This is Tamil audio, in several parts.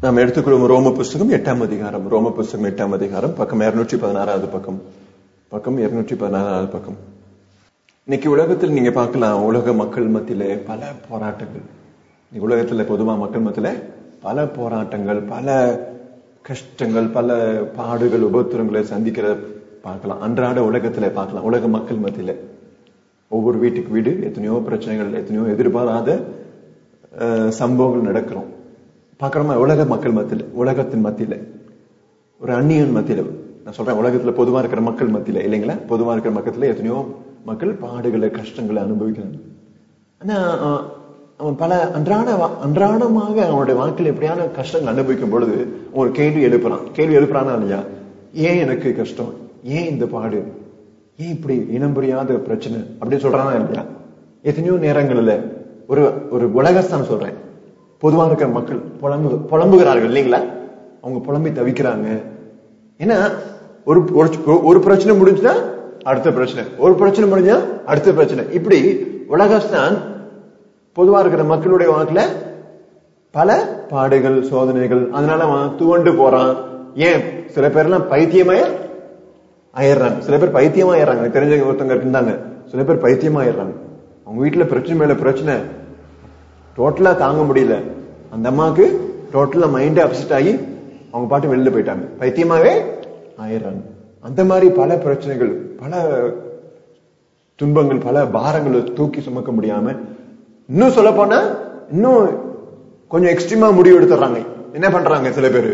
நாம் எடுத்துக்கொள்ளும் ரோம புஸ்தகம் எட்டாம் அதிகாரம் ரோம புஸ்தகம் எட்டாம் அதிகாரம் பக்கம் இருநூற்றி பதினாறாவது பக்கம் பக்கம் இருநூற்றி பதினாறாவது பக்கம் இன்னைக்கு உலகத்தில் நீங்க பார்க்கலாம் உலக மக்கள் மத்தியில பல போராட்டங்கள் இன்னைக்கு உலகத்துல பொதுவா மக்கள் மத்தியில பல போராட்டங்கள் பல கஷ்டங்கள் பல பாடுகள் உபத்திரங்களை சந்திக்கிற பார்க்கலாம் அன்றாட உலகத்துல பார்க்கலாம் உலக மக்கள் மத்தியில ஒவ்வொரு வீட்டுக்கு வீடு எத்தனையோ பிரச்சனைகள் எத்தனையோ எதிர்பாராத அஹ், சம்பவங்கள் நடக்கிறோம் பார்க்கிறோமா உலக மக்கள் மத்தியில உலகத்தின் மத்தியில ஒரு அந்நியன் மத்தியில நான் சொல்றேன் உலகத்துல பொதுவா இருக்கிற மக்கள் மத்தியில இல்லைங்களா பொதுவா இருக்கிற மக்கத்துல எத்தனையோ மக்கள் பாடுகளை கஷ்டங்களை அனுபவிக்கிறாங்க ஆனா அஹ், அவன் பல அன்றாட வா- அன்றாடமாக அவனுடைய வாழ்க்கையில் எப்படியான கஷ்டங்கள் அனுபவிக்கும் பொழுது ஒரு கேள்வி எழுப்புறான் கேள்வி எழுப்புறானா இல்லையா ஏன் எனக்கு கஷ்டம் ஏன் இந்த பாடு ஏன் இப்படி இனம் புரியாத பிரச்சனை அப்படின்னு சொல்றானா இல்லையா எத்தனையோ நேரங்கள்ல ஒரு ஒரு உலகஸ்தான் சொல்றேன் பொதுவா இருக்கிற மக்கள் புலம்பு புலம்புகிறார்கள் இல்லைங்களா அவங்க புலம்பி தவிக்கிறாங்க ஏன்னா ஒரு ஒரு- ஒரு பிரச்சனை முடிஞ்சுனா அடுத்த பிரச்சனை ஒரு பிரச்சனை முடிஞ்சா அடுத்த பிரச்சனை இப்படி உலகஸ்தான் பொதுவா இருக்கிற மக்களுடைய வாழ்க்கையில பல பாடுகள் சோதனைகள் அதனால அவன் துவண்டு போறான் ஏன் சில பேர்லாம் பைத்தியமே ஆயிடுறாங்க சில பேர் பைத்தியமா ஆயிடுறாங்க எனக்கு தெரிஞ்ச ஒருத்தங்க இருந்தாங்க சில பேர் பைத்தியமா ஆயிடுறாங்க அவங்க வீட்டுல பிரச்சனை மேல பிரச்சனை டோட்டலா தாங்க முடியல அந்த அம்மாவுக்கு டோட்டலா மைண்ட் அப்செட் ஆகி அவங்க பாட்டு வெளியில போயிட்டாங்க பைத்தியமாவே ஆயிடுறாங்க அந்த மாதிரி பல பிரச்சனைகள் பல துன்பங்கள் பல பாரங்களை தூக்கி சுமக்க முடியாம இன்னும் சொல்ல போனா இன்னும் கொஞ்சம் எக்ஸ்ட்ரீமா முடிவு எடுத்துறாங்க என்ன பண்றாங்க சில பேர்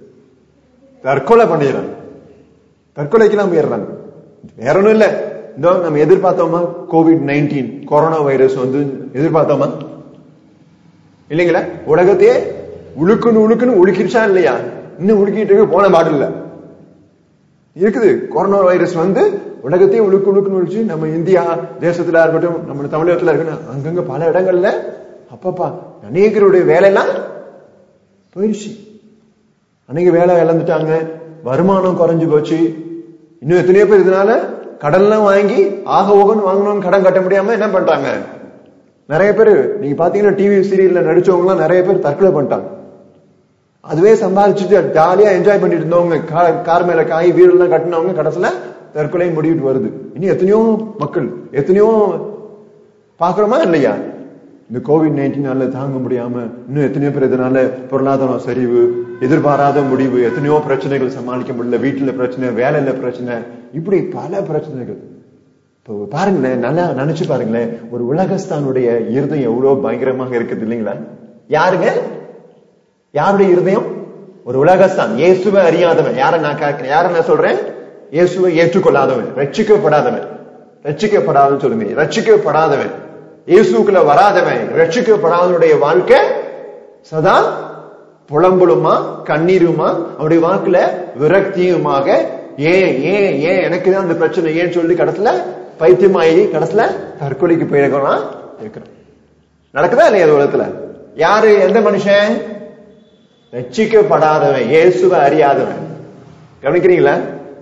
தற்கொலை பண்ணிடுறாங்க தற்கொலைக்கெல்லாம் போயிடுறாங்க வேற ஒண்ணும் இல்ல இதோ நம்ம எதிர்பார்த்தோமா கோவிட் நைன்டீன் கொரோனா வைரஸ் வந்து எதிர்பார்த்தோமா இல்லைங்களா உலகத்தையே உழுக்குன்னு உழுக்குன்னு உழுக்கிருச்சா இல்லையா இன்னும் உழுக்கிட்டு இருக்கு போன பாடு இல்ல இருக்குது கொரோனா வைரஸ் வந்து உலகத்தையே உழுக்கு உழுக்குன்னு உழிச்சு நம்ம இந்தியா தேசத்துல இருக்கட்டும் நம்ம தமிழகத்துல இருக்கட்டும் அங்கங்க பல இடங்கள்ல அப்பப்பா அநேகருடைய வேலையெல்லாம் போயிடுச்சு அன்னைக்கு வேலை இழந்துட்டாங்க வருமானம் குறைஞ்சு போச்சு இன்னும் எத்தனையோ பேர் இதனால கடன்லாம் வாங்கி ஆக ஓகன்னு வாங்கணும் கடன் கட்ட முடியாம என்ன பண்றாங்க நிறைய பேர் நீங்க பாத்தீங்கன்னா டிவி சீரியல்ல நடிச்சவங்க எல்லாம் நிறைய பேர் தற்கொலை பண்ணிட்டாங்க அதுவே சம்பாதிச்சுட்டு ஜாலியா என்ஜாய் பண்ணிட்டு இருந்தவங்க கா- கார் மேல காய் வீடெல்லாம் கட்டினவங்க கடைசியில தற்கொலை முடிவிட்டு வருது இன்னும் எத்தனையோ மக்கள் எத்தனையோ பாக்குறோமா இல்லையா இந்த கோவிட் நைன்டீனால தாங்க முடியாம இன்னும் எத்தனையோ பேர் இதனால பொருளாதார சரிவு எதிர்பாராத முடிவு எத்தனையோ பிரச்சனைகள் சமாளிக்க முடியல வீட்டுல பிரச்சனை வேலையில பிரச்சனை இப்படி பல பிரச்சனைகள் இப்போ பாருங்களேன் நல்லா நினைச்சு பாருங்களேன் ஒரு உலகஸ்தானுடைய இருதயம் எவ்வளவு பயங்கரமாக இருக்குது இல்லைங்களா யாருங்க யாருடைய இருதயம் ஒரு உலகஸ்தான் இயேசுவை அறியாதவன் யார நான் கேட்கிறேன் யார நான் சொல்றேன் இயேசுவை ஏற்றுக்கொள்ளாதவன் ரட்சிக்கப்படாதவன் ரட்சிக்கப்படாதவன் சொல்லுங்க ரட்சிக்கப்படாதவன் இயேசுக்குள்ள வராதவன் ரட்சிக்கப்படாதவனுடைய வாழ்க்கை சதா புலம்பலுமா கண்ணீருமா அவருடைய வாக்குல விரக்தியுமாக ஏன் ஏன் ஏன் எனக்கு தான் அந்த பிரச்சனை ஏன் சொல்லி கடைசில பைத்தியமாயி கடைசில தற்கொலைக்கு போயிருக்கிறான் இருக்கிறான் நடக்குதா இல்லையா இந்த உலகத்துல யாரு எந்த மனுஷன் ரட்சிக்கப்படாதவன் இயேசுவை அறியாதவன் கவனிக்கிறீங்களா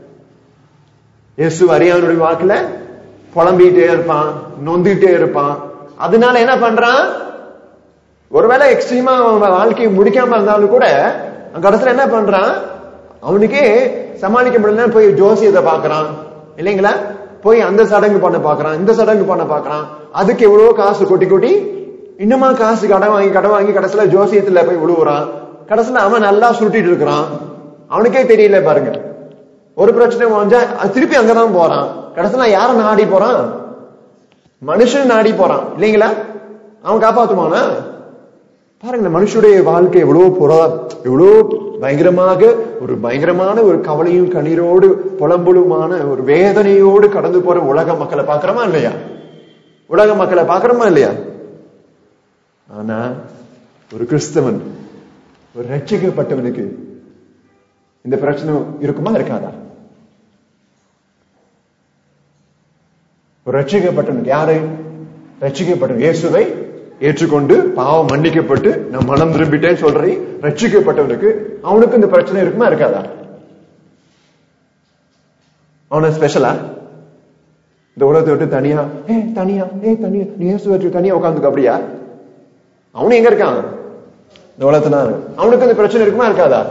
இயேசு அறியாதவனுடைய வாக்குல புலம்பிட்டே இருப்பான் நொந்துகிட்டே இருப்பான் அதனால என்ன பண்றான் ஒருவேளை எக்ஸ்ட்ரீமா அவன் வாழ்க்கையை முடிக்காம இருந்தாலும் கூட அவன் கடைசியில என்ன பண்றான் அவனுக்கே சமாளிக்க முடியல போய் ஜோசியத்தை பாக்குறான் இல்லைங்களா போய் அந்த சடங்கு பண்ண பாக்குறான் இந்த சடங்கு பண்ண பாக்குறான் அதுக்கு எவ்வளவோ காசு கொட்டி கொட்டி இன்னுமா காசு கடன் வாங்கி கடன் வாங்கி கடைசியில ஜோசியத்துல போய் விழுவுறான் கடைசியில அவன் நல்லா சுருட்டிட்டு இருக்கிறான் அவனுக்கே தெரியல பாருங்க ஒரு பிரச்சனை வந்தா அது திருப்பி அங்கதான் போறான் கடைசியில யார நாடி போறான் மனுஷன் நாடி போறான் இல்லைங்களா அவன் காப்பாத்துமானா பாருங்க இந்த மனுஷனுடைய வாழ்க்கை எவ்வளவு புறா எவ்வளவு பயங்கரமாக ஒரு பயங்கரமான ஒரு கவலையும் கண்ணீரோடு புலம்பலுமான ஒரு வேதனையோடு கடந்து போற உலக மக்களை பாக்குறோமா இல்லையா உலக மக்களை பாக்குறோமா இல்லையா ஆனா ஒரு கிறிஸ்தவன் ஒரு ரட்சிக்கப்பட்டவனுக்கு இந்த பிரச்சனை இருக்குமா இருக்காதா ஒரு ரட்சிக்கப்பட்டவனுக்கு யாரு ரட்சிக்கப்பட்டவன் இயேசுவை ஏற்றுக்கொண்டு பாவம் மன்னிக்கப்பட்டு நான் மனம் திரும்பிட்டேன்னு சொல்றேன் ரட்சிக்கப்பட்டவனுக்கு அவனுக்கு இந்த பிரச்சனை இருக்குமா இருக்காதா அவன ஸ்பெஷலா இந்த உலகத்தை விட்டு தனியா ஏ தனியா ஏ தனியா நீ இயேசு வச்சு தனியா உட்காந்துக்க அப்படியா அவனு எங்க இருக்கான் இந்த உலகத்துல இருக்கு. அவனுக்கு அந்த பிரச்சனை இருக்குமா இருக்காதா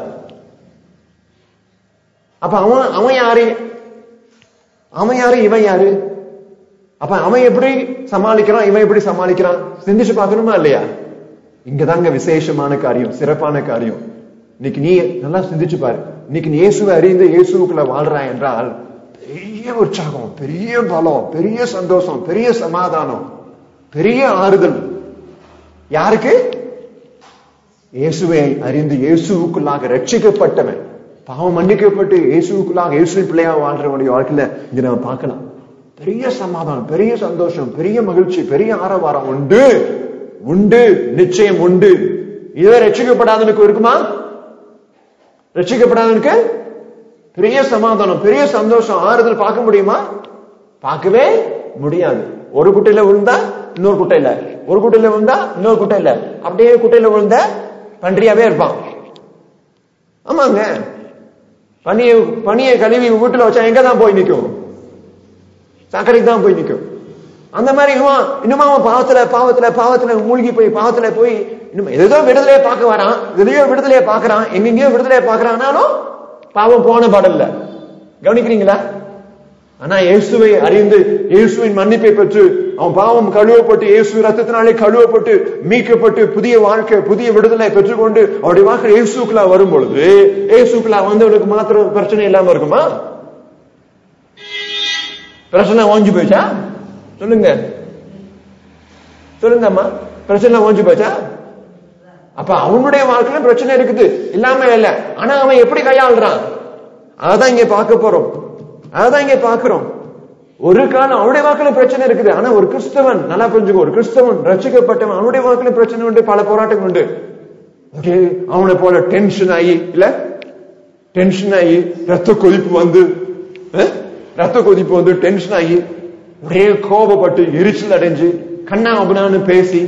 அப்ப அவன் அவன் யாரு அவன் யாரு இவன் யாரு அப்ப அவன் எப்படி சமாளிக்கிறான் இவன் எப்படி சமாளிக்கிறான் சிந்திச்சு பார்க்கணுமா இல்லையா இங்கதாங்க விசேஷமான காரியம் சிறப்பான காரியம் இன்னைக்கு நீ நல்லா சிந்திச்சு பாரு இன்னைக்கு நீ இயேசுவை அறிந்து இயேசுக்குள்ள வாழ்றாய் என்றால் பெரிய உற்சாகம் பெரிய பலம் பெரிய சந்தோஷம் பெரிய சமாதானம் பெரிய ஆறுதல் யாருக்கு இயேசுவை அறிந்து இயேசுவுக்குள்ளாக ரட்சிக்கப்பட்டவன் பாவம் மன்னிக்கப்பட்டு இயேசுவுக்குள்ளாக இயேசுவின் பிள்ளையா வாழ்றவனுடைய வாழ்க்கையில இங்க நம்ம பார்க்கலாம் பெரிய சமாதானம் பெரிய சந்தோஷம் பெரிய மகிழ்ச்சி பெரிய ஆரவாரம் உண்டு உண்டு நிச்சயம் உண்டு இதை ரட்சிக்கப்படாதவனுக்கு இருக்குமா ரட்சிக்கப்படாதவனுக்கு பெரிய சமாதானம் பெரிய சந்தோஷம் ஆறுதல் பார்க்க முடியுமா பார்க்கவே முடியாது ஒரு குட்டையில விழுந்தா இன்னொரு குட்டையில ஒரு குட்டையில விழுந்தா இன்னொரு குட்டையில அப்படியே குட்டையில விழுந்த பன்றியாவே இருப்பான் ஆமாங்க பனியை பனியை கழுவி வீட்டுல வச்சா எங்க தான் போய் நிக்கும் சக்கரைக்கு தான் போய் நிக்கும் அந்த மாதிரி இவன் இன்னுமா அவன் பாவத்துல பாவத்துல பாவத்துல மூழ்கி போய் பாவத்துல போய் இன்னும் ஏதோ விடுதலையை பார்க்க வரான் எதையோ விடுதலையை பார்க்கறான் எங்கெங்கயோ விடுதலையை பார்க்கறான்னாலும் பாவம் போன பாடல்ல கவனிக்கிறீங்களா ஆனா இயேசுவை அறிந்து இயேசுவின் மன்னிப்பை பெற்று அவன் பாவம் கழுவப்பட்டு இயேசு ரத்தத்தினாலே கழுவப்பட்டு மீட்கப்பட்டு புதிய வாழ்க்கை புதிய விடுதலை பெற்றுக்கொண்டு அவருடைய வாழ்க்கை இயேசுக்குள்ளா வரும் பொழுது இயேசுக்குள்ளா வந்தவனுக்கு மாத்திரம் பிரச்சனை இல்லாம இருக்குமா பிரச்சனை ஓஞ்சு போச்சா சொல்லுங்க சொல்லுங்க அம்மா பிரச்சனை ஓஞ்சு போச்சா அப்ப அவனுடைய வாழ்க்கையில பிரச்சனை இருக்குது இல்லாம இல்ல ஆனா அவன் எப்படி கையாளுறான் அதான் இங்க பார்க்க போறோம் அதான் இங்க பாக்குறோம் ஒரு காலம் அவனுடைய வாக்குல பிரச்சனை இருக்குது ஆனா ஒரு கிறிஸ்தவன் நல்லா புரிஞ்சுக்கோ ஒரு கிறிஸ்தவன் ரசிக்கப்பட்டவன் அவனுடைய வாக்குல பிரச்சனை உண்டு பல போராட்டம் உண்டு ஓகே அவனை போல டென்ஷன் ஆகி இல்ல டென்ஷன் ஆகி ரத்த கொதிப்பு வந்து அஹ், ரத்த கொதிப்பு வந்து டென்ஷன் ஆகி ஒரே கோபப்பட்டு எரிச்சல் அடைஞ்சு கண்ணா அப்படினான்னு பேசி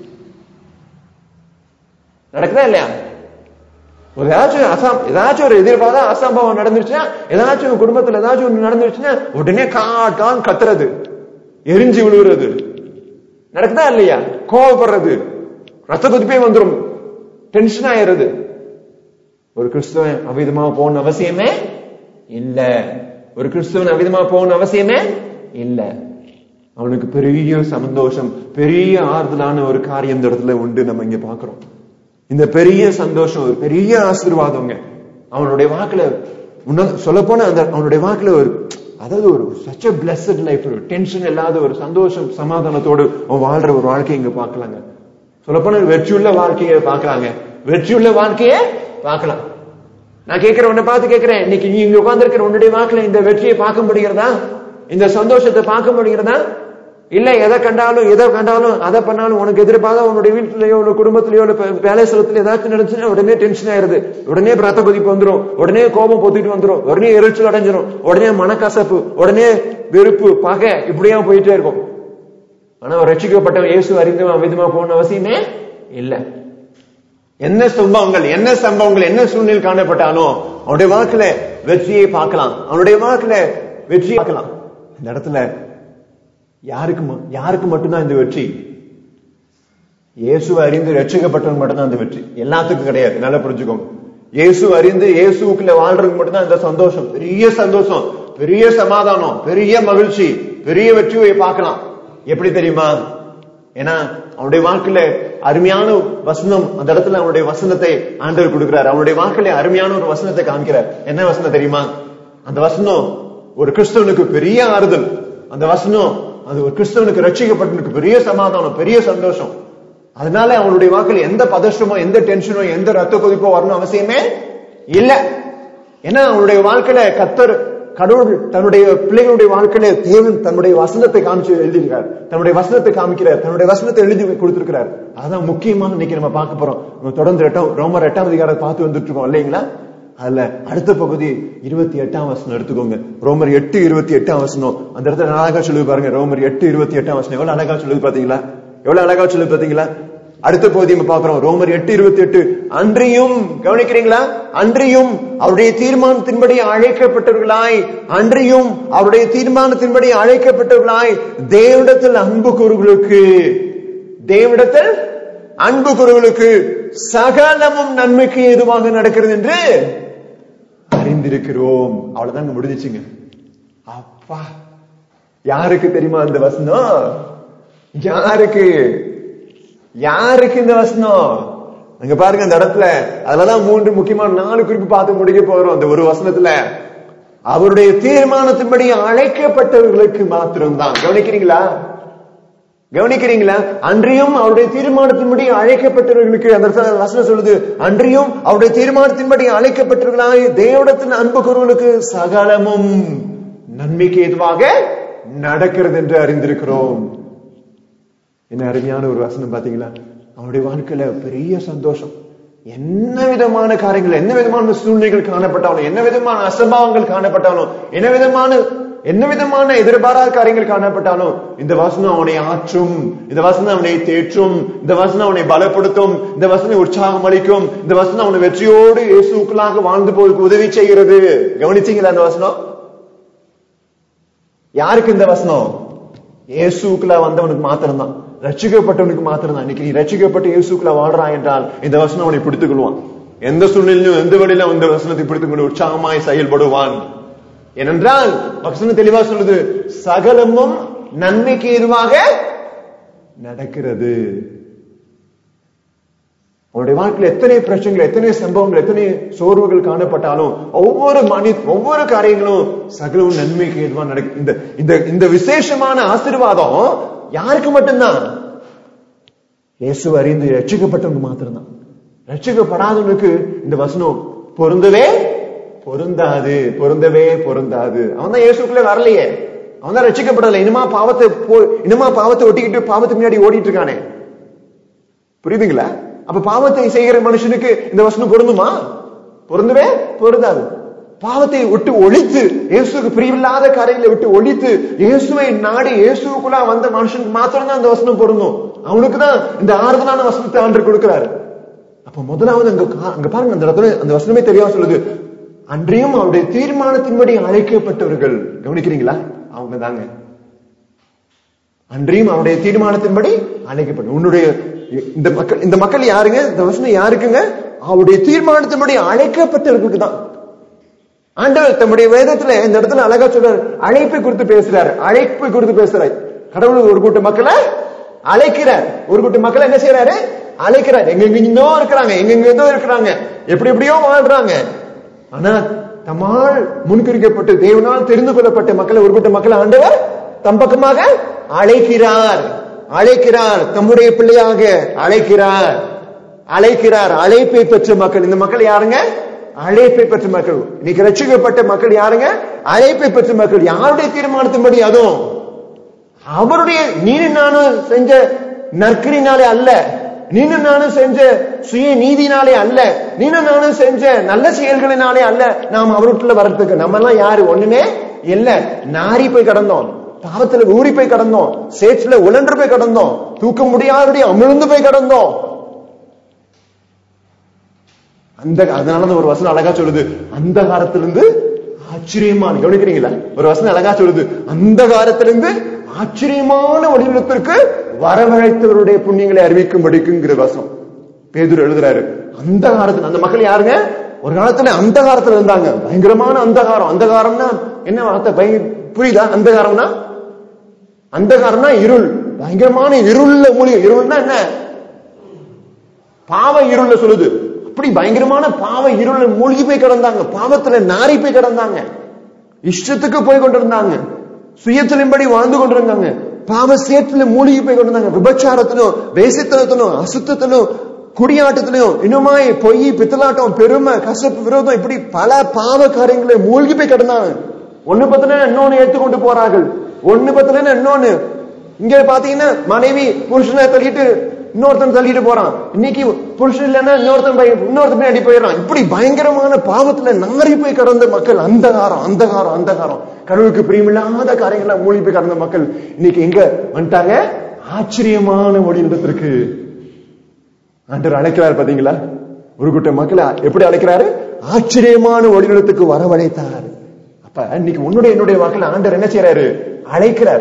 நடக்குதா இல்லையா ஒரு ஏதாச்சும் அசாம் ஏதாச்சும் ஒரு எதிர்பாராத அசம்பவம் நடந்துருச்சுன்னா ஏதாச்சும் உங்க குடும்பத்துல ஏதாச்சும் ஒண்ணு நடந்துருச்சுன்னா உடனே காட் கான் கத்துறது எரிஞ்சு விழுவுறது நடக்குதா இல்லையா கோவப்படுறது ரத்த கொதிப்பே வந்துரும் டென்ஷன் ஆயிடுறது ஒரு கிறிஸ்தவன் அவிதமா போகணும் அவசியமே இல்ல ஒரு கிறிஸ்தவன் அவிதமா போகணும் அவசியமே இல்ல அவனுக்கு பெரிய சந்தோஷம் பெரிய ஆறுதலான ஒரு காரியம் இந்த இடத்துல உண்டு நம்ம இங்க பாக்குறோம் இந்த பெரிய சந்தோஷம் ஒரு பெரிய ஆசீர்வாதங்க அவனுடைய வாக்குல சொல்ல போன அந்த அவனுடைய வாக்குல ஒரு அதாவது ஒரு சச்ச பிளஸட் லைஃப் ஒரு டென்ஷன் இல்லாத ஒரு சந்தோஷம் சமாதானத்தோடு அவன் வாழ்ற ஒரு வாழ்க்கையை இங்க பார்க்கலாங்க சொல்ல போன வெற்றியுள்ள வாழ்க்கையை பார்க்கலாங்க வெற்றியுள்ள வாழ்க்கையை பார்க்கலாம் நான் கேட்கிறேன் உன்னை பார்த்து கேட்கிறேன் இன்னைக்கு நீ இங்க உட்கார்ந்திருக்கிற உன்னுடைய வாக்குல இந்த வெற்றியை பார்க்க முடிகிறதா இந்த சந்தோஷத்தை பார்க்க முடிகிறதா இல்ல எதை கண்டாலும் எதை கண்டாலும் அதை பண்ணாலும் உனக்கு எதிர்பார்த்தா உன்னுடைய வீட்டிலேயோ உங்க குடும்பத்திலேயோ இல்ல வேலை ஸ்தலத்துல ஏதாச்சும் நடந்துச்சுன்னா உடனே டென்ஷன் ஆயிருது உடனே ரத்த கொதிப்பு வந்துரும் உடனே கோபம் பொத்திட்டு வந்துரும் உடனே எரிச்சல் அடைஞ்சிரும் உடனே மனக்கசப்பு உடனே வெறுப்பு பகை இப்படியா போயிட்டே இருக்கும் ஆனா அவர் ரட்சிக்கப்பட்டவன் இயேசு அறிந்தவன் விதமா போகணும் அவசியமே இல்ல என்ன சம்பவங்கள் என்ன சம்பவங்கள் என்ன சூழ்நிலை காணப்பட்டாலும் அவனுடைய வாழ்க்கையில வெற்றியை பார்க்கலாம் அவனுடைய வாழ்க்கையில வெற்றியை பார்க்கலாம் இந்த இடத்துல யாருக்கு ம- யாருக்கு மட்டும்தான் இந்த வெற்றி இயேசு அறிந்து ரட்சிக்கப்பட்டவன் மட்டும்தான் இந்த வெற்றி எல்லாத்துக்கும் கிடையாது நல்லா புரிஞ்சுக்கோங்க இயேசு அறிந்து இயேசுக்குள்ள வாழ்றதுக்கு மட்டும்தான் இந்த சந்தோஷம் பெரிய சந்தோஷம் பெரிய சமாதானம் பெரிய மகிழ்ச்சி பெரிய வெற்றியை பார்க்கலாம் எப்படி தெரியுமா ஏன்னா அவனுடைய வாழ்க்கையில அருமையான வசனம் அந்த இடத்துல அவனுடைய வசனத்தை ஆண்டவர் கொடுக்கிறார் அவனுடைய வாழ்க்கையில அருமையான ஒரு வசனத்தை காமிக்கிறார் என்ன வசனம் தெரியுமா அந்த வசனம் ஒரு கிறிஸ்தவனுக்கு பெரிய ஆறுதல் அந்த வசனம் அது ஒரு கிறிஸ்தவனுக்கு ரட்சிக்கப்பட்டவனுக்கு பெரிய சமாதானம் பெரிய சந்தோஷம் அதனால அவனுடைய வாக்குல எந்த பதஷ்டமோ எந்த டென்ஷனோ எந்த ரத்த கொதிப்போ வரணும் அவசியமே இல்ல ஏன்னா அவனுடைய வாழ்க்கையில கத்தர் கடவுள் தன்னுடைய பிள்ளைகளுடைய வாழ்க்கையில தேவன் தன்னுடைய வசனத்தை காமிச்சு எழுதியிருக்கார் தன்னுடைய வசனத்தை காமிக்கிறார் தன்னுடைய வசனத்தை எழுதி கொடுத்திருக்கிறார் அதான் முக்கியமா இன்னைக்கு நம்ம பார்க்க போறோம் நம்ம தொடர்ந்து எட்டாம் ரோமர் எட்டாம் அதிகாரத்தை பார்த்து வந்துட்டு இருக்கோம் இல்லைங்களா அதுல அடுத்த பகுதி இருபத்தி எட்டாம் வசனம் எடுத்துக்கோங்க ரோமர் எட்டு இருபத்தி எட்டாம் வசனம் அந்த இடத்துல அழகா சொல்லுது பாருங்க ரோமர் எட்டு இருபத்தி எட்டாம் வசனம் எவ்வளவு அழகா சொல்லுது பாத்தீங்களா எவ்வளவு அழகா சொல்லுது பாத்தீங்களா அடுத்த பகுதி நம்ம பார்க்கிறோம் ரோமர் எட்டு இருபத்தி எட்டு அன்றியும் கவனிக்கிறீங்களா அன்றியும் அவருடைய தீர்மானத்தின்படி அழைக்கப்பட்டவர்களாய் அன்றியும் அவருடைய தீர்மானத்தின்படி அழைக்கப்பட்டவர்களாய் தேவனிடத்தில் அன்பு கூறுகளுக்கு தேவனிடத்தில் அன்பு கூறுகளுக்கு சகலமும் நன்மைக்கு ஏதுவாக நடக்கிறது என்று அறிந்திருக்கிறோம் அவ்வளவுதாங்க முடிஞ்சுச்சுங்க அப்பா யாருக்கு தெரியுமா அந்த வசனம் யாருக்கு யாருக்கு இந்த வசனம் அங்க பாருங்க அந்த இடத்துல அதுலதான் மூன்று முக்கியமான நாலு குறிப்பு பார்த்து முடிக்க போறோம் அந்த ஒரு வசனத்துல அவருடைய தீர்மானத்தின்படி அழைக்கப்பட்டவர்களுக்கு மாத்திரம்தான் கவனிக்கிறீங்களா கவனிக்கிறீங்களா அன்றியும் அவருடைய தீர்மானத்தின்படி அழைக்கப்பட்டவர்களுக்கு அந்த இடத்துல வசனம் சொல்லுது அன்றியும் அவருடைய தீர்மானத்தின்படி அழைக்கப்பட்டவர்களாய் தேவடத்தின் அன்பு குருவர்களுக்கு சகலமும் நன்மைக்கு ஏதுவாக நடக்கிறது என்று அறிந்திருக்கிறோம் என்ன அருமையான ஒரு வசனம் பாத்தீங்களா அவருடைய வாழ்க்கையில பெரிய சந்தோஷம் என்ன விதமான காரியங்கள் என்ன விதமான சூழ்நிலைகள் காணப்பட்டாலும் என்ன விதமான அசம்பாவங்கள் காணப்பட்டாலும் என்ன விதமான என்ன விதமான எதிர்பாராத காரியங்கள் காணப்பட்டாலும் இந்த வசனம் அவனை ஆற்றும் இந்த வசனம் அவனை தேற்றும் இந்த வசனம் அவனை பலப்படுத்தும் இந்த வசனம் உற்சாகம் அளிக்கும் இந்த வசனம் அவனை வெற்றியோடு இயேசுக்களாக வாழ்ந்து போவதற்கு உதவி செய்கிறது கவனிச்சீங்களா அந்த வசனம் யாருக்கு இந்த வசனம் இயேசுக்குள்ள வந்தவனுக்கு மாத்திரம்தான் ரட்சிக்கப்பட்டவனுக்கு மாத்திரம்தான் இன்னைக்கு நீ ரட்சிக்கப்பட்டு இயேசுக்குள்ள வாழ்றான் என்றால் இந்த வசனம் அவனை பிடித்துக் கொள்வான் எந்த சூழ்நிலையிலும் எந்த வழியிலும் இந்த வசனத்தை பிடித்துக் கொண்டு உற்சாகமாய் செயல்படுவான் ஏனென்றால் வசனம் தெளிவா சொல்லுது சகலமும் நன்மைக்கு ஏதுவாக நடக்கிறது அவருடைய வாழ்க்கையில் எத்தனை பிரச்சனைகள் எத்தனை சம்பவங்கள் எத்தனை சோர்வுகள் காணப்பட்டாலும் ஒவ்வொரு மனி ஒவ்வொரு காரியங்களும் சகலவும் நன்மைக்கு ஏதுவா நடக்கு இந்த இந்த இந்த விசேஷமான ஆசீர்வாதம் யாருக்கு மட்டும்தான் இயேசு அறிந்து ரட்சிக்கப்பட்டவங்க மாத்திரம்தான் ரட்சிக்கப்படாதவனுக்கு இந்த வசனம் பொருந்தவே பொருந்தாது பொருந்தவே பொருந்தாது அவன் தான் இயேசுக்குள்ளே வரலையே அவன் தான் ரட்சிக்கப்படலை இனிமா பாவத்தை போ இனிமா பாவத்தை ஒட்டிக்கிட்டு பாவத்துக்கு முன்னாடி ஓடிட்டு இருக்கானே புரியுதுங்களா அப்ப பாவத்தை செய்கிற மனுஷனுக்கு இந்த வசனம் பொருந்துமா பொருந்தவே பொருந்தாது பாவத்தை விட்டு ஒழித்து இயேசுக்கு பிரிவில்லாத காரியங்களை விட்டு ஒழித்து இயேசுவை நாடி இயேசுக்குள்ள வந்த மனுஷனுக்கு மாத்திரம் தான் இந்த வசனம் பொருந்தும் அவனுக்கு தான் இந்த ஆறுதலான வசனத்தை ஆண்டு கொடுக்கிறாரு அப்ப முதலாவது அங்க கா- அங்க பாருங்க அந்த இடத்துல அந்த வசனமே தெரியாம சொல்லுது அன்றையும் அவருடைய தீர்மானத்தின்படி அழைக்கப்பட்டவர்கள் கவனிக்கிறீங்களா அவங்க தாங்க அன்றையும் அவருடைய தீர்மானத்தின்படி அழைக்கப்படும் உன்னுடைய இந்த மக்கள் இந்த மக்கள் யாருங்க இந்த வசனம் யாருக்குங்க அவருடைய தீர்மானத்தின்படி அழைக்கப்பட்டவர்களுக்கு தான் ஆண்டவர் தம்முடைய வேதத்துல இந்த இடத்துல அழகா சொல்றாரு அழைப்பை குறித்து பேசுறாரு அழைப்பை குறித்து பேசுறாரு கடவுள் ஒரு கூட்ட மக்களை அழைக்கிறார் ஒரு கூட்ட மக்களை என்ன செய்யறாரு அழைக்கிறார் எங்கெங்கோ இருக்கிறாங்க எங்கெங்கேதோ இருக்கிறாங்க எப்படி எப்படியோ வாழ்றாங்க ஆனா தம்மால் முன்குறிக்கப்பட்டு தேவனால் தெரிந்து கொள்ளப்பட்ட மக்களை ஒரு கூட்ட மக்களை ஆண்டவர் தம் பக்கமாக அழைக்கிறார் அழைக்கிறார் தம்முடைய பிள்ளையாக அழைக்கிறார் அழைக்கிறார் அழைப்பை பெற்ற மக்கள் இந்த மக்கள் யாருங்க அழைப்பை பெற்ற மக்கள் இன்னைக்கு ரட்சிக்கப்பட்ட மக்கள் யாருங்க அழைப்பை பெற்ற மக்கள் யாருடைய தீர்மானத்தின்படி அதுவும் அவருடைய நீனும் நானும் செஞ்ச நற்கரினாலே அல்ல நீனும் நானும் செஞ்ச சுய நீதினாலே அல்ல நீனும் நானும் செஞ்ச நல்ல செயல்களினாலே அல்ல நாம் அவருக்குள்ள வர்றதுக்கு நம்ம எல்லாம் யாரு ஒண்ணுமே இல்ல நாரி போய் கடந்தோம் பாவத்துல ஊறி போய் கடந்தோம் சேற்றுல உழன்று போய் கடந்தோம் தூக்க முடியாதபடி அமிழ்ந்து போய் கடந்தோம் அந்த அதனாலதான் ஒரு வசனம் அழகா சொல்லுது அந்த காலத்திலிருந்து ஆச்சரியமான கவனிக்கிறீங்களா ஒரு வசனம் அழகா சொல்லுது அந்த காலத்திலிருந்து ஆச்சரியமான வடிவத்திற்கு வரவழைத்தவருடைய புண்ணியங்களை அறிவிக்கும்படிக்குங்கிற வசனம் பேதுரு எழுதுறாரு அந்த காலத்துல அந்த மக்கள் யாருங்க ஒரு காலத்துல அந்த காலத்துல இருந்தாங்க பயங்கரமான அந்தகாரம் அந்தகாரம்னா என்ன வார்த்தை பயங்கர புரியுதா அந்தகாரம்னா அந்தகாரம்னா இருள் பயங்கரமான இருள்ல மூலிகை இருள்னா என்ன பாவ இருள்ல சொல்லுது அப்படி பயங்கரமான பாவ இருள்ல மூழ்கி போய் கிடந்தாங்க பாவத்துல நாரி போய் கிடந்தாங்க இஷ்டத்துக்கு போய் கொண்டிருந்தாங்க சுயத்திலின்படி வாழ்ந்து கொண்டிருந்தாங்க பாவ சேற்றுல மூழ்கி போய் கொண்டிருந்தாங்க விபச்சாரத்திலும் வேசித்தனத்திலும் அசுத்தத்திலும் குடியாட்டத்திலும் இன்னுமாய் பொய் பித்தலாட்டம் பெருமை கசப்பு விரோதம் இப்படி பல பாவ காரியங்களை மூழ்கி போய் கிடந்தாங்க ஒண்ணு பத்தின இன்னொன்னு ஏத்துக்கொண்டு போறார்கள் ஒண்ணு பத்தின இன்னொன்னு இங்க பாத்தீங்கன்னா மனைவி புருஷனை தள்ளிட்டு இன்னொருத்தன் தள்ளிட்டு போறான் இன்னைக்கு புருஷன் இல்லைன்னா இன்னொருத்தன் போய் இன்னொருத்தன் பின்னாடி போயிடுறான் இப்படி பயங்கரமான பாவத்துல நாரி போய் கடந்த மக்கள் அந்தகாரம் அந்தகாரம் அந்தகாரம் கடவுளுக்கு பிரியமில்லாத காரியங்கள மூழ்கி போய் கடந்த மக்கள் இன்னைக்கு எங்க வந்துட்டாங்க ஆச்சரியமான ஒளியிடத்திற்கு ஆண்டவர் அழைக்கிறார் பாத்தீங்களா ஒரு கூட்ட மக்களை எப்படி அழைக்கிறாரு ஆச்சரியமான ஒளிநிலத்துக்கு வரவழைத்தார் அப்ப இன்னைக்கு உன்னுடைய என்னுடைய மக்களை ஆண்டவர் என்ன செய்யறாரு அழைக்கிறார்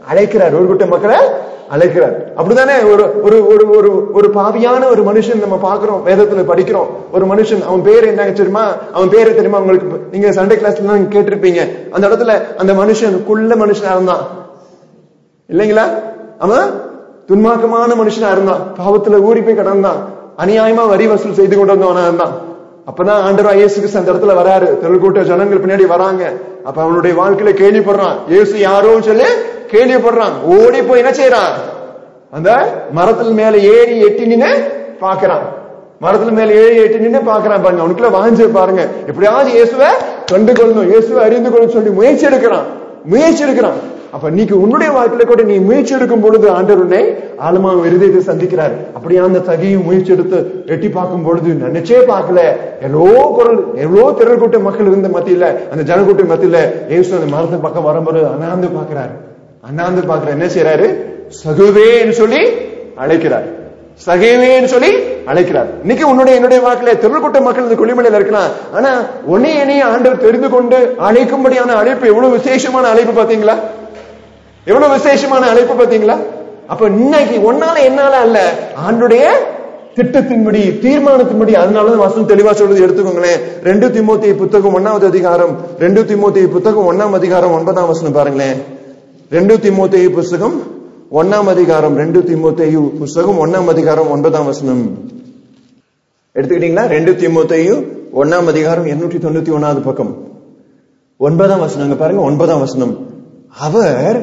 அழைக்கிறார் ஒரு கூட்ட மக்களை அழைக்கிறார் அப்படிதானே ஒரு ஒரு ஒரு ஒரு ஒரு பாவியான ஒரு மனுஷன் நம்ம பாக்குறோம் வேதத்துல படிக்கிறோம் ஒரு மனுஷன் அவன் பேர் என்ன தெரியுமா அவன் பேரு தெரியுமா உங்களுக்கு நீங்க சண்டே கிளாஸ்ல நீங்க கேட்டிருப்பீங்க அந்த இடத்துல அந்த மனுஷன் குள்ள மனுஷனா இருந்தான் இல்லைங்களா அவன் துன்மார்க்கமான மனுஷனா இருந்தான் பாவத்துல ஊறி போய் கிடந்தான் அநியாயமா வரி வசூல் செய்து கொண்டு வந்தவனா இருந்தான் அப்பதான் ஆண்டவர் இயேசு கிறிஸ்து அந்த இடத்துல வராரு திரள் கூட்ட ஜனங்கள் பின்னாடி வராங்க அப்ப அவனுடைய வாழ்க்கையில கேள்விப்படுறான் இயேசு யாரோ சொல்லி கேள்விப்படுறான் ஓடி போய் என்ன செய்யறான் அந்த மரத்துல மேல ஏறி எட்டி நின்னு பாக்குறான் மரத்துல மேல ஏறி எட்டி நின்னு பாக்குறான் பாருங்க அவனுக்குள்ள வாஞ்சு பாருங்க எப்படியாவது இயேசுவை கண்டு கொள்ளணும் இயேசுவை அறிந்து கொள்ளணும் சொல்லி முயற்சி எடுக்கிறான் முயற்சி எடுக்கிறான் அப்ப நீக்கு உன்னுடைய வாழ்க்கையில கூட நீ முயற்சி எடுக்கும் பொழுது ஆண்டவர் உன்னை ஆழமா இருதயத்தை சந்திக்கிறார் அப்படியே அந்த தகையும் முயற்சி எடுத்து எட்டி பார்க்கும் பொழுது நினைச்சே பார்க்கல எவ்வளோ குரல் எவ்வளோ திரள் கூட்ட மக்கள் இருந்த மத்தியில அந்த ஜனக்கூட்ட மத்தியில இயேசு அந்த மரத்து பக்கம் வரும்போது அண்ணாந்து பாக்குறாரு அண்ணாந்து பாக்குற என்ன செய்யறாரு சகுவேன்னு சொல்லி அழைக்கிறார் சகைவேன்னு சொல்லி அழைக்கிறார் இன்னைக்கு உன்னுடைய என்னுடைய வாழ்க்கையில திருக்கூட்ட மக்கள் இந்த குளிமலையில இருக்கலாம் ஆனா உன்னை என்னைய ஆண்டவர் தெரிந்து கொண்டு அழைக்கும்படியான அழைப்பு எவ்வளவு விசேஷமான அழைப்பு பாத்தீங்களா எவ்வளவு விசேஷமான அழைப்பு பாத்தீங்களா அப்ப இன்னைக்கு ஒன்னால என்னால அல்ல ஆண்டுடைய திட்டத்தின்படி தீர்மானத்தின்படி அதனாலதான் வசனம் தெளிவா சொல்றது எடுத்துக்கோங்களேன் ரெண்டு திமோத்தி புத்தகம் ஒன்னாவது அதிகாரம் ரெண்டு திமோத்தி புத்தகம் ஒன்னாம் அதிகாரம் ஒன்பதாம் வசனம் பாருங்களேன் ரெண்டு திமோத்தேயு புஸ்தகம் ஒன்னாம் அதிகாரம் ரெண்டு திமோத்தேயு புஸ்தகம் ஒன்னாம் அதிகாரம் ஒன்பதாம் வசனம் எடுத்துக்கிட்டீங்களா ரெண்டு திமோத்தேயு ஒன்னாம் அதிகாரம் இருநூற்றி தொண்ணூத்தி ஒன்னாவது பக்கம் ஒன்பதாம் வசனம் அங்க பாருங்க ஒன்பதாம் வசனம் அவர்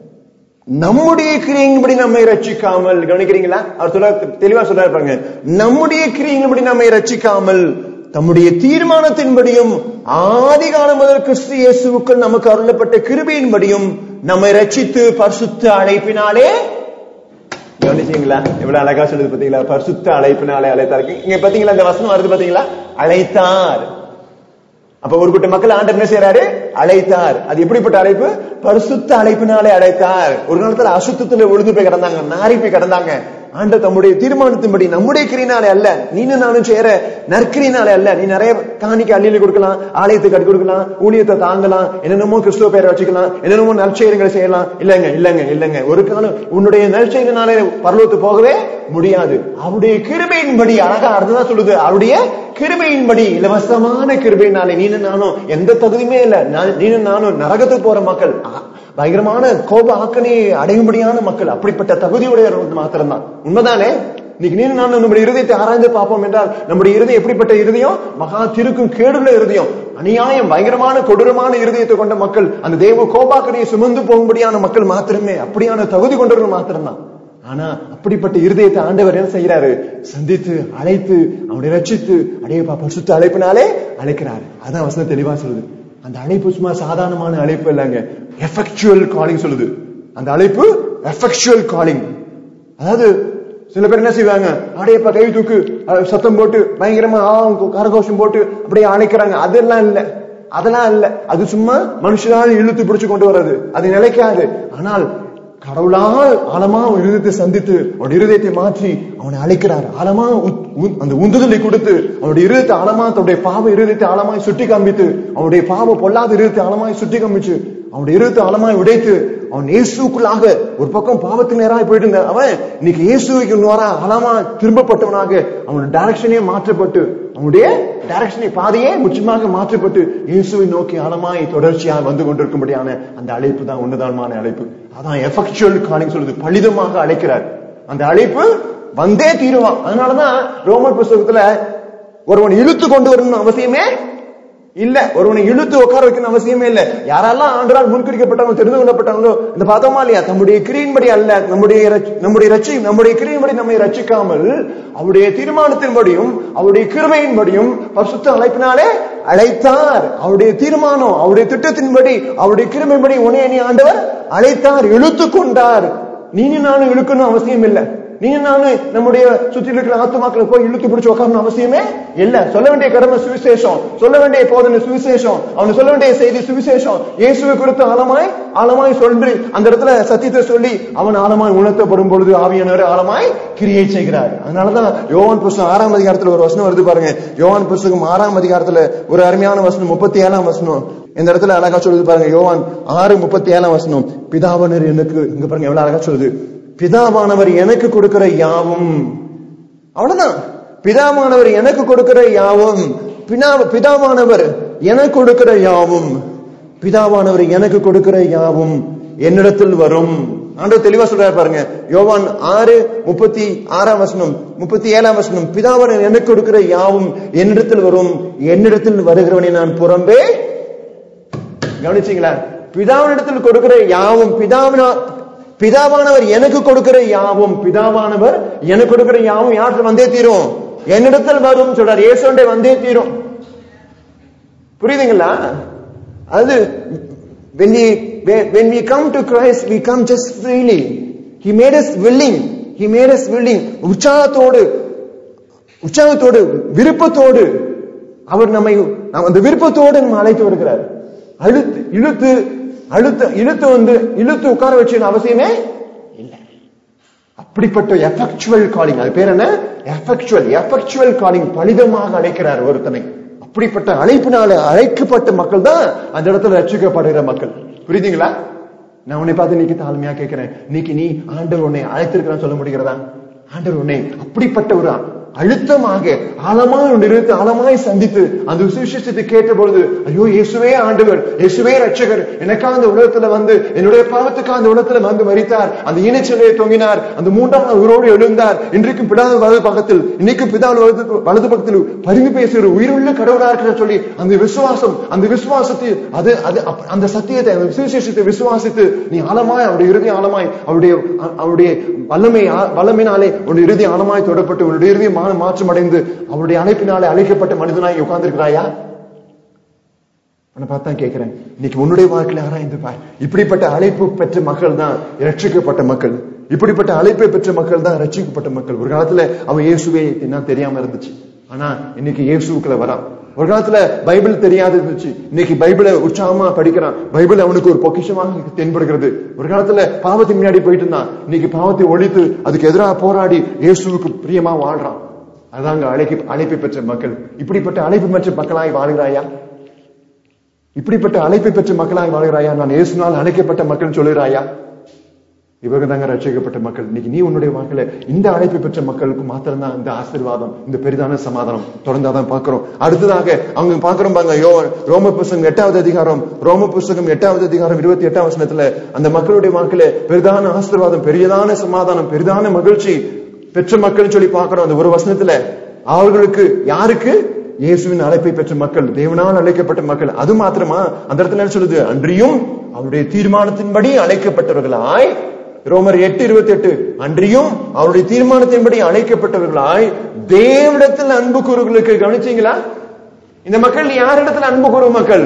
நம்முடைய கிரியையின்படி நம்மை ரட்சிக்காமல் கவனிக்கிறீங்களா அவர் சொல்ல தெளிவா சொல்றாரு பாருங்க நம்முடைய கிரியையின்படி நம்மை ரட்சிக்காமல் தம்முடைய தீர்மானத்தின்படியும் ஆதி காலம் முதல் கிறிஸ்து இயேசுவுக்குள் நமக்கு அருளப்பட்ட கிருபையின்படியும் நம்மை ரட்சித்து பரிசுத்த அழைப்பினாலே கவனிச்சீங்களா எவ்வளவு அழகா சொல்லுது பாத்தீங்களா பரிசுத்த அழைப்பினாலே அழைத்தார் இங்க பாத்தீங்களா இந்த வசனம் வருது பாத்தீங்களா அழைத்தார் அப்ப ஒரு கூட்ட மக்கள் ஆண்டர் என்ன செய்யறாரு அழைத்தார் அது எப்படிப்பட்ட அழைப்பு பரிசுத்த அழைப்பினாலே அழைத்தார் ஒரு காலத்துல அசுத்தத்துல விழுந்து போய் கிடந்தாங்க நாரி போய் கிடந்தாங்க ஆண்ட தம்முடைய தீர்மானத்தின்படி நம்முடைய கிரினாலே அல்ல நீனும் நானும் சேர நற்கிரினாலே அல்ல நீ நிறைய காணிக்க அள்ளியில கொடுக்கலாம் ஆலயத்துக்கு கட்டி கொடுக்கலாம் ஊழியத்தை தாங்கலாம் என்னென்னமோ கிறிஸ்துவ பேரை வச்சுக்கலாம் என்னென்னமோ நற்செயல்களை செய்யலாம் இல்லங்க இல்லங்க இல்லங்க ஒரு காலம் உன்னுடைய நற்செயலினாலே பரலோத்து போகவே முடியாது அவருடைய கிருபையின்படி அழகா அதுதான் சொல்லுது அவருடைய கிருபையின்படி இலவசமான கிருபையினாலே நீனும் நானும் எந்த தகுதியுமே இல்ல நான் நீனும் நானும் நரகத்துக்கு போற மக்கள் பயங்கரமான கோப ஆக்கனை அடையும்படியான மக்கள் அப்படிப்பட்ட தகுதியுடைய மாத்திரம்தான் உண்மைதானே இன்னைக்கு நீ நான் நம்முடைய இருதயத்தை ஆராய்ந்து பார்ப்போம் என்றால் நம்முடைய இருதயம் எப்படிப்பட்ட இருதயம் மகா திருக்கும் கேடுள்ள இருதயம் அநியாயம் பயங்கரமான கொடூரமான இருதயத்தை கொண்ட மக்கள் அந்த தேவ கோபாக்கனையை சுமந்து போகும்படியான மக்கள் மாத்திரமே அப்படியான தகுதி கொண்டவர்கள் மாத்திரம்தான் ஆனா அப்படிப்பட்ட இருதயத்தை ஆண்டவர் என்ன செய்யறாரு சந்தித்து அழைத்து அவனை ரட்சித்து அடையப்பா பரிசுத்த அழைப்பினாலே அழைக்கிறாரு அதான் வசனம் தெளிவா சொல்லுது அந்த அழைப்பு சும்மா சாதாரணமான அழைப்பு இல்லைங்க எஃபெக்சுவல் காலிங் சொல்லுது அந்த அழைப்பு எஃபெக்சுவல் காலிங் அதாவது சில பேர் என்ன செய்வாங்க அடையப்பா கை தூக்கு சத்தம் போட்டு பயங்கரமா கரகோஷம் போட்டு அப்படியே அணைக்கிறாங்க அதெல்லாம் இல்ல அதெல்லாம் இல்ல அது சும்மா மனுஷனால் இழுத்து பிடிச்சு கொண்டு வர்றது அது நிலைக்காது ஆனால் கடவுளால் ஆழமா அவன் இருதயத்தை சந்தித்து அவன் இருதயத்தை மாற்றி அவனை அழைக்கிறார் ஆழமா அந்த உந்துதலை கொடுத்து அவனுடைய இருதயத்தை ஆழமா தன்னுடைய பாவ இருதயத்தை ஆழமாய் சுட்டி காண்பித்து அவனுடைய பாவ பொல்லாத இருதயத்தை ஆழமாய் சுட்டி காமிச்சு அவனுடைய இருதயத்தை ஆழமாய் உடைத்து அவன் இயேசுக்குள்ளாக ஒரு பக்கம் பாவத்துக்கு நேராக போயிட்டு இருந்த அவன் இன்னைக்கு இயேசுக்கு நேரா ஆழமா திரும்பப்பட்டவனாக அவனுடைய டைரக்ஷனே மாற்றப்பட்டு அவனுடைய டைரக்ஷனை பாதையே முற்றிலுமாக மாற்றப்பட்டு இயேசுவை நோக்கி ஆழமாய் தொடர்ச்சியாக வந்து கொண்டிருக்கும்படியான அந்த அழைப்பு தான் உன்னதமான அழைப்பு அதான் எஃபெக்சுவல் காலிங் சொல்லுது பலிதமாக அழைக்கிறார் அந்த அழைப்பு வந்தே தீருவான் அதனாலதான் ரோமர் புஸ்தகத்துல ஒருவன் இழுத்து கொண்டு வரணும்னு அவசியமே இல்ல ஒருவனை இழுத்து உட்கார வைக்கணும் அவசியமே இல்ல யாரெல்லாம் ஆண்டால் முன்குறிக்கப்பட்டவங்க தெரிந்து கொள்ளப்பட்டாங்களோ இந்த பார்த்தோமா இல்லையா தம்முடைய கிரியின்படி அல்ல நம்முடைய நம்முடைய ரட்சி நம்முடைய கிரியின்படி நம்மை ரட்சிக்காமல் அவருடைய தீர்மானத்தின்படியும் அவருடைய கிருமையின்படியும் பரிசுத்த அழைப்பினாலே அழைத்தார் அவருடைய தீர்மானம் அவருடைய திட்டத்தின்படி அவருடைய கிருமைப்படி உனைய நீ ஆண்டவர் அழைத்தார் இழுத்து கொண்டார் நீங்க நானும் இழுக்கணும் அவசியம் இல்லை நீங்க நானு நம்முடைய சுற்றி இருக்கிற ஆத்துமாக்களை போய் இழுத்து பிடிச்சு உட்காரணும் அவசியமே இல்ல சொல்ல வேண்டிய கடமை சுவிசேஷம் சொல்ல வேண்டிய போதனை சுவிசேஷம் அவனு சொல்ல வேண்டிய செய்தி சுவிசேஷம் இயேசுவை குறித்து ஆழமாய் ஆழமாய் சொல்லி அந்த இடத்துல சத்தியத்தை சொல்லி அவன் ஆழமாய் உணர்த்தப்படும் பொழுது ஆவியானவர் ஆழமாய் கிரியை செய்கிறார் அதனாலதான் யோவான் புஸ்தகம் ஆறாம் அதிகாரத்துல ஒரு வசனம் வருது பாருங்க யோவான் புஸ்தகம் ஆறாம் அதிகாரத்துல ஒரு அருமையான வசனம் முப்பத்தி ஏழாம் வசனம் இந்த இடத்துல அழகா சொல்லுது பாருங்க யோவான் ஆறு முப்பத்தி ஏழாம் வசனம் பிதாவனர் எனக்கு இங்க பாருங்க எவ்வளவு அழகா சொல்லுது பிதாவானவர் எனக்கு கொடுக்கிற யாவும் அவ்வளவுதான் பிதாவானவர் எனக்கு கொடுக்கிற யாவும் பினா- பிதாவானவர் எனக்கு கொடுக்கிற யாவும் பிதாவானவர் எனக்கு கொடுக்கிற யாவும் என்னிடத்தில் வரும் ஆண்டவர் தெளிவா சொல்றாரு பாருங்க யோவான் ஆறு முப்பத்தி ஆறாம் வசனம் முப்பத்தி ஏழாம் வசனம் பிதாவானவர் எனக்கு கொடுக்கிற யாவும் என்னிடத்தில் வரும் என்னிடத்தில் வருகிறவனை நான் புறம்பே கவனிச்சீங்களா பிதாவினிடத்தில் கொடுக்கிற யாவும் பிதாவினா பிதாவானவர் எனக்கு கொடுக்கிற யாவும் பிதாவானவர் எனக்கு கொடுக்கிற யாவும் யாருக்கு வந்தே தீரும் என்னிடத்தில் வரும் சொல்றார் இயேசுண்டே வந்தே தீரும் புரியுதுங்களா அது when we when we come to Christ we come just freely he made us willing he made us willing உற்சாகத்தோடு உற்சாகத்தோடு விருப்பத்தோடு அவர் நம்மை அந்த விருப்பத்தோடு நம்ம அழைத்து வருகிறார் அழுத்து இழுத்து அழுத்த இழுத்து வந்து இழுத்து உட்கார வச்சு அவசியமே இல்லை அப்படிப்பட்ட எஃபெக்சுவல் காலிங் அது பேர் என்ன எஃபெக்சுவல் எஃபெக்சுவல் காலிங் பலிதமாக அழைக்கிறார் ஒருத்தனை அப்படிப்பட்ட அழைப்பினால அழைக்கப்பட்ட மக்கள் தான் அந்த இடத்துல ரட்சிக்கப்படுகிற மக்கள் புரியுதுங்களா நான் உன்னை பார்த்து இன்னைக்கு தாழ்மையா கேட்கிறேன் இன்னைக்கு நீ ஆண்டவர் உன்னை அழைத்திருக்கிறான்னு சொல்ல முடிகிறதா ஆண்டவர் உன்னை அப்படிப்பட்ட ஒரு அழுத்தமாக ஆழமாய் ஒன்று இருந்து ஆழமாய் சந்தித்து அந்த சுவிசேஷத்தை கேட்ட பொழுது ஐயோ இயேசுவே ஆண்டவர் இயேசுவே ரட்சகர் எனக்காக அந்த உலகத்துல வந்து என்னுடைய பாவத்துக்காக அந்த உலகத்துல வந்து மறித்தார் அந்த ஈனச்சிலையை தொங்கினார் அந்த மூன்றாம் நாள் உயிரோடு எழுந்தார் இன்றைக்கும் பிதாவு வலது பக்கத்தில் இன்னைக்கும் பிதாவு வலது வலது பக்கத்தில் பரிந்து பேசுகிற உயிருள்ள கடவுளா இருக்கிற சொல்லி அந்த விசுவாசம் அந்த விசுவாசத்தை அது அது அப்ப- அந்த சத்தியத்தை அந்த சுவிசேஷத்தை விசுவாசித்து நீ ஆழமாய் அவருடைய இறுதி ஆழமாய் அவருடைய அவருடைய வல்லமை வல்லமையினாலே உன்னுடைய இறுதி ஆழமாய் தொடப்பட்டு உன்னுடைய இறுதி மா- மாற்றம் அடைந்து அவருடைய அழைப்பினாலே அழைக்கப்பட்ட மனிதனாய் உட்கார்ந்திருக்கிறாயா உன்னை பார்த்தா கேட்கிறேன் இன்னைக்கு உன்னுடைய வாழ்க்கையில ஆராய்ந்து பார் இப்படிப்பட்ட அழைப்பு பெற்ற மக்கள் தான் ரட்சிக்கப்பட்ட மக்கள் இப்படிப்பட்ட அழைப்பை பெற்ற மக்கள் தான் ரட்சிக்கப்பட்ட மக்கள் ஒரு காலத்துல அவன் இயேசுவே என்ன தெரியாம இருந்துச்சு ஆனா இன்னைக்கு இயேசுக்குள்ள வரான் ஒரு காலத்துல பைபிள் தெரியாது இருந்துச்சு இன்னைக்கு பைபிளை உற்சாகமா படிக்கிறான் பைபிள் அவனுக்கு ஒரு பொக்கிஷமாக தென்படுகிறது ஒரு காலத்துல பாவத்தின் முன்னாடி போயிட்டு இருந்தான் இன்னைக்கு பாவத்தை ஒழித்து அதுக்கு எதிராக போராடி இயேசுவுக்கு பிரியமா வாழ்றான் அதாங்க அழைப்பு அழைப்பை பெற்ற மக்கள் இப்படிப்பட்ட அழைப்பு பெற்ற மக்களாய் வாழ்கிறாயா இப்படிப்பட்ட அழைப்பை பெற்ற மக்களாய் வாழ்கிறாயா நான் இயேசுனால் அழைக்கப்பட்ட மக்கள் சொல்லுகிறாயா இவங்க தாங்க ரட்சிக்கப்பட்ட மக்கள் இன்னைக்கு நீ உன்னுடைய வாழ்க்கையில இந்த அழைப்பை பெற்ற மக்களுக்கு மாத்திரம்தான் இந்த ஆசீர்வாதம் இந்த பெரிதான சமாதானம் தொடர்ந்தாதான் பார்க்கிறோம் அடுத்ததாக அவங்க பார்க்கிறோம் பாருங்க யோ ரோம புஸ்தகம் எட்டாவது அதிகாரம் ரோம புஸ்தகம் எட்டாவது அதிகாரம் இருபத்தி எட்டாம் வசனத்துல அந்த மக்களுடைய வாழ்க்கையில பெரிதான ஆசீர்வாதம் பெரியதான சமாதானம் பெரிதான மகிழ்ச்சி பெற்ற மக்கள் சொல்லி பார்க்கிறோம் அந்த ஒரு வசனத்துல அவர்களுக்கு யாருக்கு இயேசுவின் அழைப்பை பெற்ற மக்கள் தேவனால் அழைக்கப்பட்ட மக்கள் அது மாத்திரமா அந்த இடத்துல என்ன சொல்லுது அன்றியும் அவருடைய தீர்மானத்தின்படி அழைக்கப்பட்டவர்களாய் ரோமர் எட்டு இருபத்தி எட்டு அன்றியும் அவருடைய தீர்மானத்தின்படி அழைக்கப்பட்டவர்களாய் தேவனிடத்தில் அன்பு கூறுகளுக்கு கவனிச்சீங்களா இந்த மக்கள் யாரிடத்தில் அன்பு கூறும் மக்கள்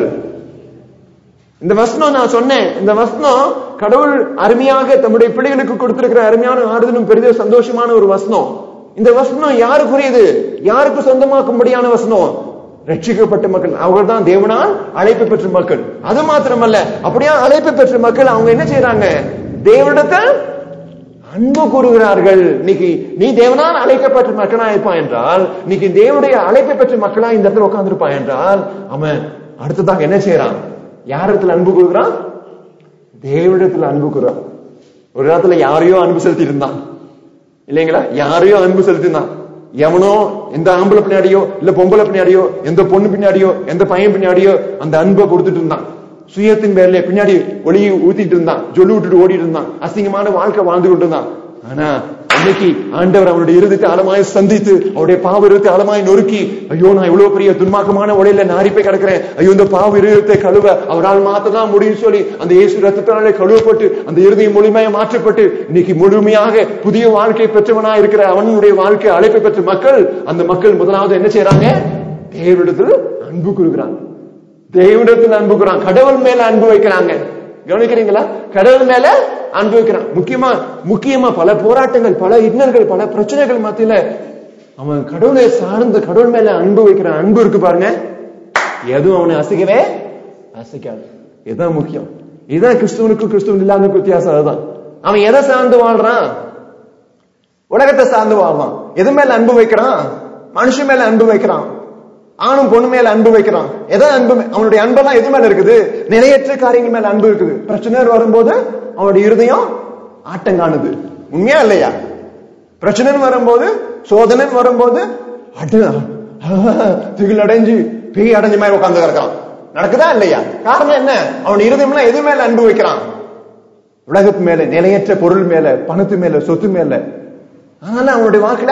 இந்த வசனம் நான் சொன்னேன் இந்த வசனம் கடவுள் அருமையாக தம்முடைய பிள்ளைகளுக்கு கொடுத்திருக்கிற அருமையான ஆறுதலும் பெரிய சந்தோஷமான ஒரு வசனம் இந்த வசனம் யாருக்குரியது யாருக்கு சொந்தமாக்கும்படியான வசனம் ரட்சிக்கப்பட்ட மக்கள் அவர்கள் தான் தேவனால் அழைப்பு பெற்ற மக்கள் அது மாத்திரமல்ல அப்படியே அழைப்பு பெற்ற மக்கள் அவங்க என்ன செய்யறாங்க தேவனிடத்தை அன்பு கூறுகிறார்கள் இன்னைக்கு நீ தேவனால் அழைக்கப்பட்ட மக்களா இருப்பான் என்றால் இன்னைக்கு தேவனுடைய அழைப்பை பெற்ற மக்களா இந்த இடத்துல உட்கார்ந்திருப்பான் என்றால் அவன் அடுத்ததாக என்ன செய்யறான் யார் இடத்துல அன்பு கூறுகிறான் தேவனிடத்துல அன்பு கூறுறான் ஒரு இடத்துல யாரையோ அன்பு செலுத்தி இருந்தான் இல்லைங்களா யாரையோ அன்பு செலுத்தினான் எவனோ எந்த ஆம்பளை பின்னாடியோ இல்ல பொம்பளை பின்னாடியோ எந்த பொண்ணு பின்னாடியோ எந்த பையன் பின்னாடியோ அந்த அன்பை கொடுத்துட்டு இருந்தான் சுயத்தின் பேர்ல பின்னாடி ஒளியை ஊத்திட்டு இருந்தான் ஜொல்லு விட்டுட்டு ஓடிட்டு இருந்தான் அசிங்கமான வாழ்க்கை வாழ்ந்து கொண்டு இருந்தான் ஆனா அன்னைக்கு ஆண்டவர் அவருடைய இருதயத்தை ஆழமாய் சந்தித்து அவருடைய பாவ இருதயத்தை ஆழமாய் நொறுக்கி ஐயோ நான் இவ்வளவு பெரிய துன்மாக்கமான உடையில நாரி போய் கிடக்கிறேன் ஐயோ இந்த பாவ இருதயத்தை கழுவ அவரால் மாத்ததான் முடியும் சொல்லி அந்த இயேசு ரத்தத்தினாலே கழுவப்பட்டு அந்த இருதயம் முழுமையாக மாற்றப்பட்டு இன்னைக்கு முழுமையாக புதிய வாழ்க்கை பெற்றவனா இருக்கிற அவனுடைய வாழ்க்கை அழைப்பை பெற்ற மக்கள் அந்த மக்கள் முதலாவது என்ன செய்யறாங்க தேவனிடத்தில் அன்பு கொடுக்குறாங்க தேவனிடத்தில் அன்பு கூறான் கடவுள் மேல அன்பு வைக்கிறாங்க கவனிக்கிறீங்களா கடவுள் மேல அன்பு வைக்கிறான் முக்கியமா முக்கியமா பல போராட்டங்கள் பல இன்னல்கள் பல பிரச்சனைகள் மத்தியில அவன் கடவுளை சார்ந்த கடவுள் மேல அன்பு வைக்கிறான் அன்பு இருக்கு பாருங்க எதுவும் அவனை அசைக்கவே அசைக்காது இதுதான் முக்கியம் இதுதான் கிறிஸ்துவனுக்கும் கிறிஸ்துவன் இல்லாத வித்தியாசம் அதுதான் அவன் எதை சார்ந்து வாழ்றான் உலகத்தை சார்ந்து வாழ்றான் எது மேல அன்பு வைக்கிறான் மனுஷன் மேல அன்பு வைக்கிறான் ஆணும் பொண்ணு மேல அன்பு வைக்கிறான் எதை அன்பு அவனுடைய அன்பெல்லாம் எது மேல இருக்குது நிலையற்ற காரியங்கள் மேல அன்பு இருக்குது பிரச்சனை வரும்போது அவனுடைய இருதயம் ஆட்டங்காணுது உண்மையா இல்லையா பிரச்சனை வரும்போது சோதனை வரும்போது அடு திகில் அடைஞ்சு பேய் அடைஞ்ச மாதிரி உட்கார்ந்து கிடக்கிறான் நடக்குதா இல்லையா காரணம் என்ன அவன் இருதயம்லாம் எது மேல அன்பு வைக்கிறான் உலகத்து மேல நிலையற்ற பொருள் மேல பணத்து மேல சொத்து மேல அதனால அவனுடைய வாக்குல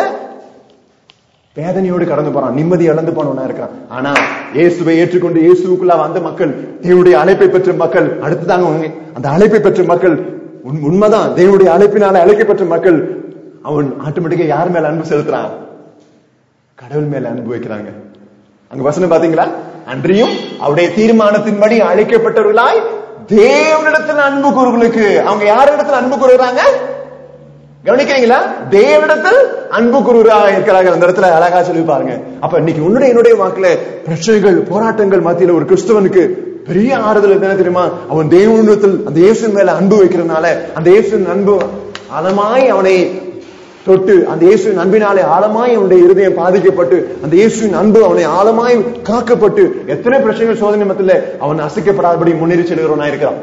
வேதனையோடு கடந்து போறான் நிம்மதி இழந்து போனவனா இருக்கிறான் ஆனா இயேசுவை ஏற்றுக்கொண்டு இயேசுக்குள்ள வந்த மக்கள் தேவனுடைய அழைப்பை பெற்ற மக்கள் அடுத்ததாங்க அவங்க அந்த அழைப்பை பெற்ற மக்கள் உண்- உண்மைதான் தேவனுடைய அழைப்பினால அழைக்கப்பட்ட மக்கள் அவன் ஆட்டோமேட்டிக்கா யார் மேல அன்பு செலுத்துறான் கடவுள் மேல அன்பு வைக்கிறாங்க அங்க வசனம் பாத்தீங்களா அன்றியும் அவருடைய தீர்மானத்தின்படி அழைக்கப்பட்டவர்களாய் தேவனிடத்தில் அன்பு கூறுகளுக்கு அவங்க யார் இடத்துல அன்பு கூறுகிறாங்க கவனிக்கிறீங்களா தேவனிடத்தில் அன்பு குருவராக இருக்கிறார்கள் அந்த இடத்துல அழகா சொல்லி பாருங்க அப்ப இன்னைக்கு உன்னுடைய என்னுடைய வாக்குல பிரச்சனைகள் போராட்டங்கள் மத்தியில ஒரு கிறிஸ்தவனுக்கு பெரிய ஆறுதல் என்ன தெரியுமா அவன் தேவனிடத்தில் அந்த இயேசு மேல அன்பு வைக்கிறதுனால அந்த இயேசுவின் அன்பு ஆழமாய் அவனை தொட்டு அந்த இயேசுவின் அன்பினாலே ஆழமாய் அவனுடைய இருதயம் பாதிக்கப்பட்டு அந்த இயேசுவின் அன்பு அவனை ஆழமாய் காக்கப்பட்டு எத்தனை பிரச்சனைகள் சோதனை மத்தியில அவன் அசைக்கப்படாதபடி முன்னேறி செல்கிறவனா இருக்கிறான்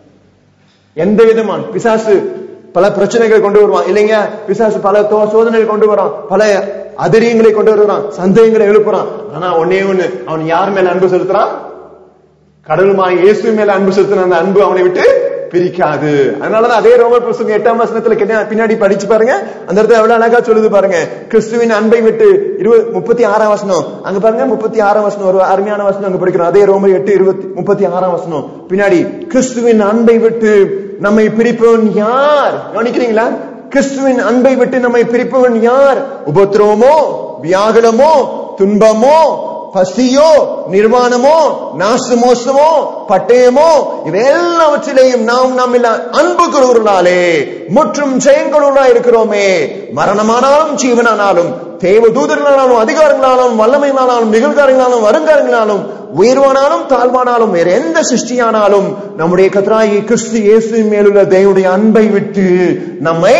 எந்த விதமான பிசாசு பல பிரச்சனைகளை கொண்டு வருவான் இல்லைங்க பிசாசு பல தோ- சோதனைகள் கொண்டு வரான் பல அதிரியங்களை கொண்டு வருவான் சந்தேகங்களை எழுப்புறான் ஆனா ஒன்னே ஒண்ணு அவன் யார் மேல அன்பு செலுத்துறான் கடவுளுமாய் இயேசு மேல அன்பு செலுத்தின அந்த அன்பு அவனை விட்டு பிரிக்காது அதனாலதான் அதே ரோமர் புஸ்தகம் எட்டாம் வசனத்துல கிட்ட- பின்னாடி படிச்சு பாருங்க அந்த இடத்துல எவ்வளவு அழகா சொல்லுது பாருங்க கிறிஸ்துவின் அன்பை விட்டு இருபது முப்பத்தி ஆறாம் வசனம் அங்க பாருங்க முப்பத்தி ஆறாம் வசனம் ஒரு அருமையான வசனம் அங்க படிக்கிறோம் அதே ரோமர் எட்டு இருபத்தி முப்பத்தி ஆறாம் வசனம் பின்னாடி கிறிஸ்துவின் அன்பை விட்டு நம்மை பிரிப்பவன் யார் கவனிக்கிறீங்களா கிறிஸ்துவின் அன்பை விட்டு நம்மை பிரிப்பவன் யார் உபத்திரவமோ வியாகுலமோ துன்பமோ பசியோ நிர்வாணமோ நாசு மோசமோ பட்டயமோ இவையெல்லாவற்றிலேயும் நாம் நம்மில் அன்பு கூறுவர்களாலே முற்றும் ஜெயங்களுள்ளா இருக்கிறோமே மரணமானாலும் ஜீவனானாலும் தேவ தூதர்களாலும் அதிகாரங்களாலும் வல்லமைகளாலும் நிகழ்காரங்களாலும் வருங்காரங்களாலும் உயர்வானாலும் தாழ்வானாலும் வேற எந்த சிருஷ்டியானாலும் நம்முடைய கத்ராயி கிறிஸ்து இயேசுவின் மேலுள்ள தேவனுடைய அன்பை விட்டு நம்மை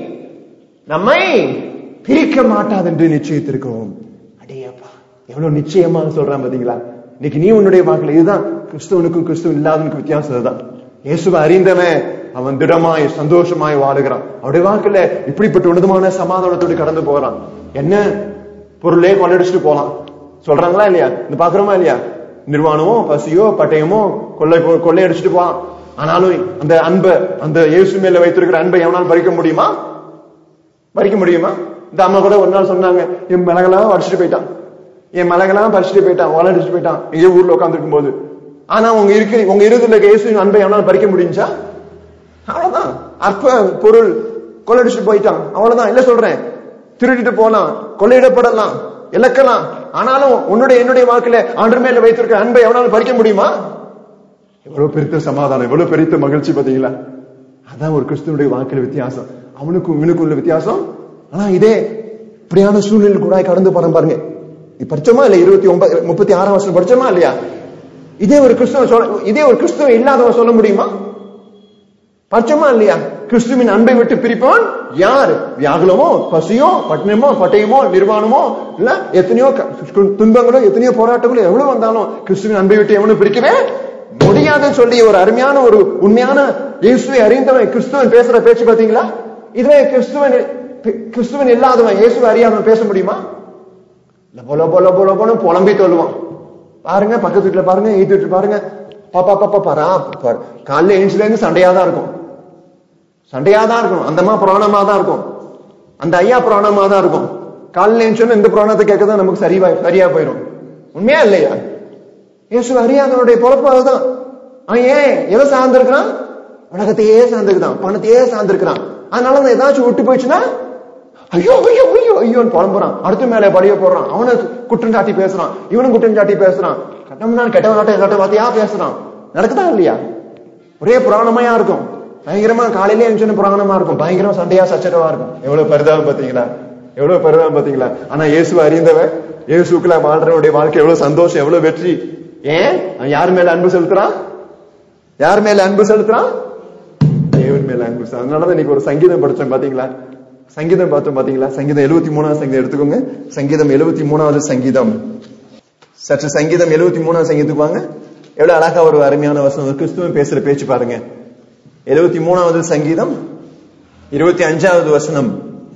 நம்மை பிரிக்க மாட்டாது என்று நிச்சயித்திருக்கிறோம் அடேயப்பா எவ்வளவு நிச்சயமா சொல்றான் பாத்தீங்களா இன்னைக்கு நீ உன்னுடைய வாக்குல இதுதான் கிறிஸ்துவனுக்கும் கிறிஸ்துவ இல்லாதவனுக்கும் வித்தியாசம் இதுதான் இயேசுவை அறிந்தவன் அவன் திடமாய் சந்தோஷமாய் வாழுகிறான் அவருடைய வாக்குல இப்படிப்பட்ட உன்னதமான சமாதானத்தோடு கடந்து போறான் என்ன பொருளே கொள்ளடிச்சுட்டு போலாம் சொல்றாங்களா இல்லையா இந்த பாக்குறோமா இல்லையா நிர்வாணமோ பசியோ பட்டயமோ கொள்ளை போ- கொள்ளையடிச்சிட்டு போவான் ஆனாலும் அந்த அன்பை அந்த இயேசு மேல வைத்திருக்கிற அன்பை எவனால் பறிக்க முடியுமா பறிக்க முடியுமா இந்த அம்மா கூட ஒரு நாள் சொன்னாங்க என் மிளகெல்லாம் அடிச்சுட்டு போயிட்டான் என் மிளகெல்லாம் பறிச்சுட்டு போயிட்டான் ஓலை அடிச்சுட்டு போயிட்டான் எங்கேயோ ஊர்ல உட்காந்துருக்கும் போது ஆனா உங்க இருக்கு உங்க இருதுல இயேசுவின் அன்பை எவனால் பறிக்க முடிஞ்சா அவ்வளவுதான் அற்ப பொருள் கொள்ளடிச்சுட்டு போயிட்டான் அவ்வளவுதான் இல்ல சொல்றேன் திருடிட்டு போலாம் கொள்ளையிடப்படலாம் இழக்கலாம் ஆனாலும் உன்னுடைய என்னுடைய வாக்குல ஆண்டு மேல வைத்திருக்க அன்பை எவனாலும் பறிக்க முடியுமா எவ்வளவு பெருத்த சமாதானம் எவ்வளவு பெருத்த மகிழ்ச்சி பாத்தீங்களா அதான் ஒரு கிறிஸ்துவனுடைய வாழ்க்கையில வித்தியாசம் அவனுக்கும் இவனுக்கும் உள்ள வித்தியாசம் ஆனா இதே இப்படியான சூழ்நிலை கூட கடந்து போறோம் பாருங்க இது படிச்சோமா இல்ல இருபத்தி ஒன்பது முப்பத்தி ஆறாம் வருஷம் படிச்சோமா இல்லையா இதே ஒரு கிறிஸ்துவ சொல்ல இதே ஒரு கிறிஸ்துவ இல்லாதவன் சொல்ல முடியுமா பட்சமா இல்லையா கிறிஸ்துவின் அன்பை விட்டு பிரிப்பவன் யார் வியாகுலமோ பசியோ பட்டினமோ பட்டயமோ நிர்வாணமோ இல்ல எத்தனையோ க- துன்பங்களோ எத்தனையோ போராட்டங்களோ எவ்வளவு வந்தாலும் கிறிஸ்துவின் அன்பை விட்டு எவனும் பிரிக்கவே முடியாதுன்னு சொல்லி ஒரு அருமையான ஒரு உண்மையான இயேசுவை அறிந்தவன் கிறிஸ்துவன் பேசுற பேச்சு பாத்தீங்களா இதுவே கிறிஸ்துவன் கிறிஸ்துவன் இல்லாதவன் இயேசுவை அறியாதவன் பேச முடியுமா லபோ லபோ லபோ லபோன்னு புலம்பி சொல்லுவான் பாருங்க பக்கத்து வீட்டுல பாருங்க எய்த்து வீட்டுல பாருங்க பாப்பா பாப்பா பாரா பாரு. காலைல எழுந்துல இருந்து சண்டையா தான் இருக்கும் சண்டையா தான் இருக்கும் அந்த அம்மா புராணமா தான் இருக்கும் அந்த ஐயா புராணமா தான் இருக்கும் காலைல எழுந்துச்சோன்னு இந்த புராணத்தை கேட்க தான் நமக்கு சரியா சரியா போயிடும் உண்மையா இல்லையா இயேசு அறியாதவனுடைய பொழப்பு அதுதான் அவன் ஏன் எதை சார்ந்திருக்கிறான் உலகத்தையே சார்ந்திருக்கிறான் பணத்தையே சார்ந்திருக்கிறான் அதனால அந்த ஏதாச்சும் விட்டு போயிடுச்சுன்னா ஐயோ ஐயோ ஐயோ ஐயோன்னு புலம்புறான் அடுத்த மேல படிய போடுறான் அவனை குற்றம் சாட்டி பேசுறான் இவனும் குற்றம் சாட்டி பேசுறான் கட்டம்னா கெட்ட வார்த்தை கெட்ட வார்த்தையா பேசுறான் நடக்குதா இல்லையா ஒரே புராணமையா இருக்கும் பயங்கரமா காலையிலே எழுந்துச்சு புராணமா இருக்கும் பயங்கரமா சண்டையா சச்சரவா இருக்கும் எவ்வளவு பரிதாபம் பாத்தீங்களா எவ்வளவு பரிதாபம் பாத்தீங்களா ஆனா இயேசு அறிந்தவன் இயேசுக்குள்ள வாழ்றவனுடைய வாழ்க்கை எவ்வளவு சந்தோஷம் எவ்வளவு வெற்றி ஏன் அவன் யார் மேல அன்பு செலுத்துறான் யார் மேல அன்பு செலுத்துறான் தேவன் மேல அன்பு செலுத்துறான். அதனாலதான் இன்னைக்கு ஒரு சங்கீதம் படிச்சோம் பாத்தீங்களா சங்கீதம் பார்த்தோம் பாத்தீங்களா சங்கீதம் எழுபத்தி மூணாவது சங்கீதம் எடுத்துக்கோங்க சங்கீதம் எழுபத்தி மூணாவது சங்கீதம் சற்று சங்கீதம் எழுபத்தி மூணாம் சங்கீதத்துக்கு வாங்க எவ்வளவு அழகா ஒரு அருமையான வசனம் ஒரு கிறிஸ்துவன் பேசுற பேச்சு பாருங்க எழுபத்தி மூணாவது சங்கீதம் இருபத்தி அஞ்சாவது வசனம்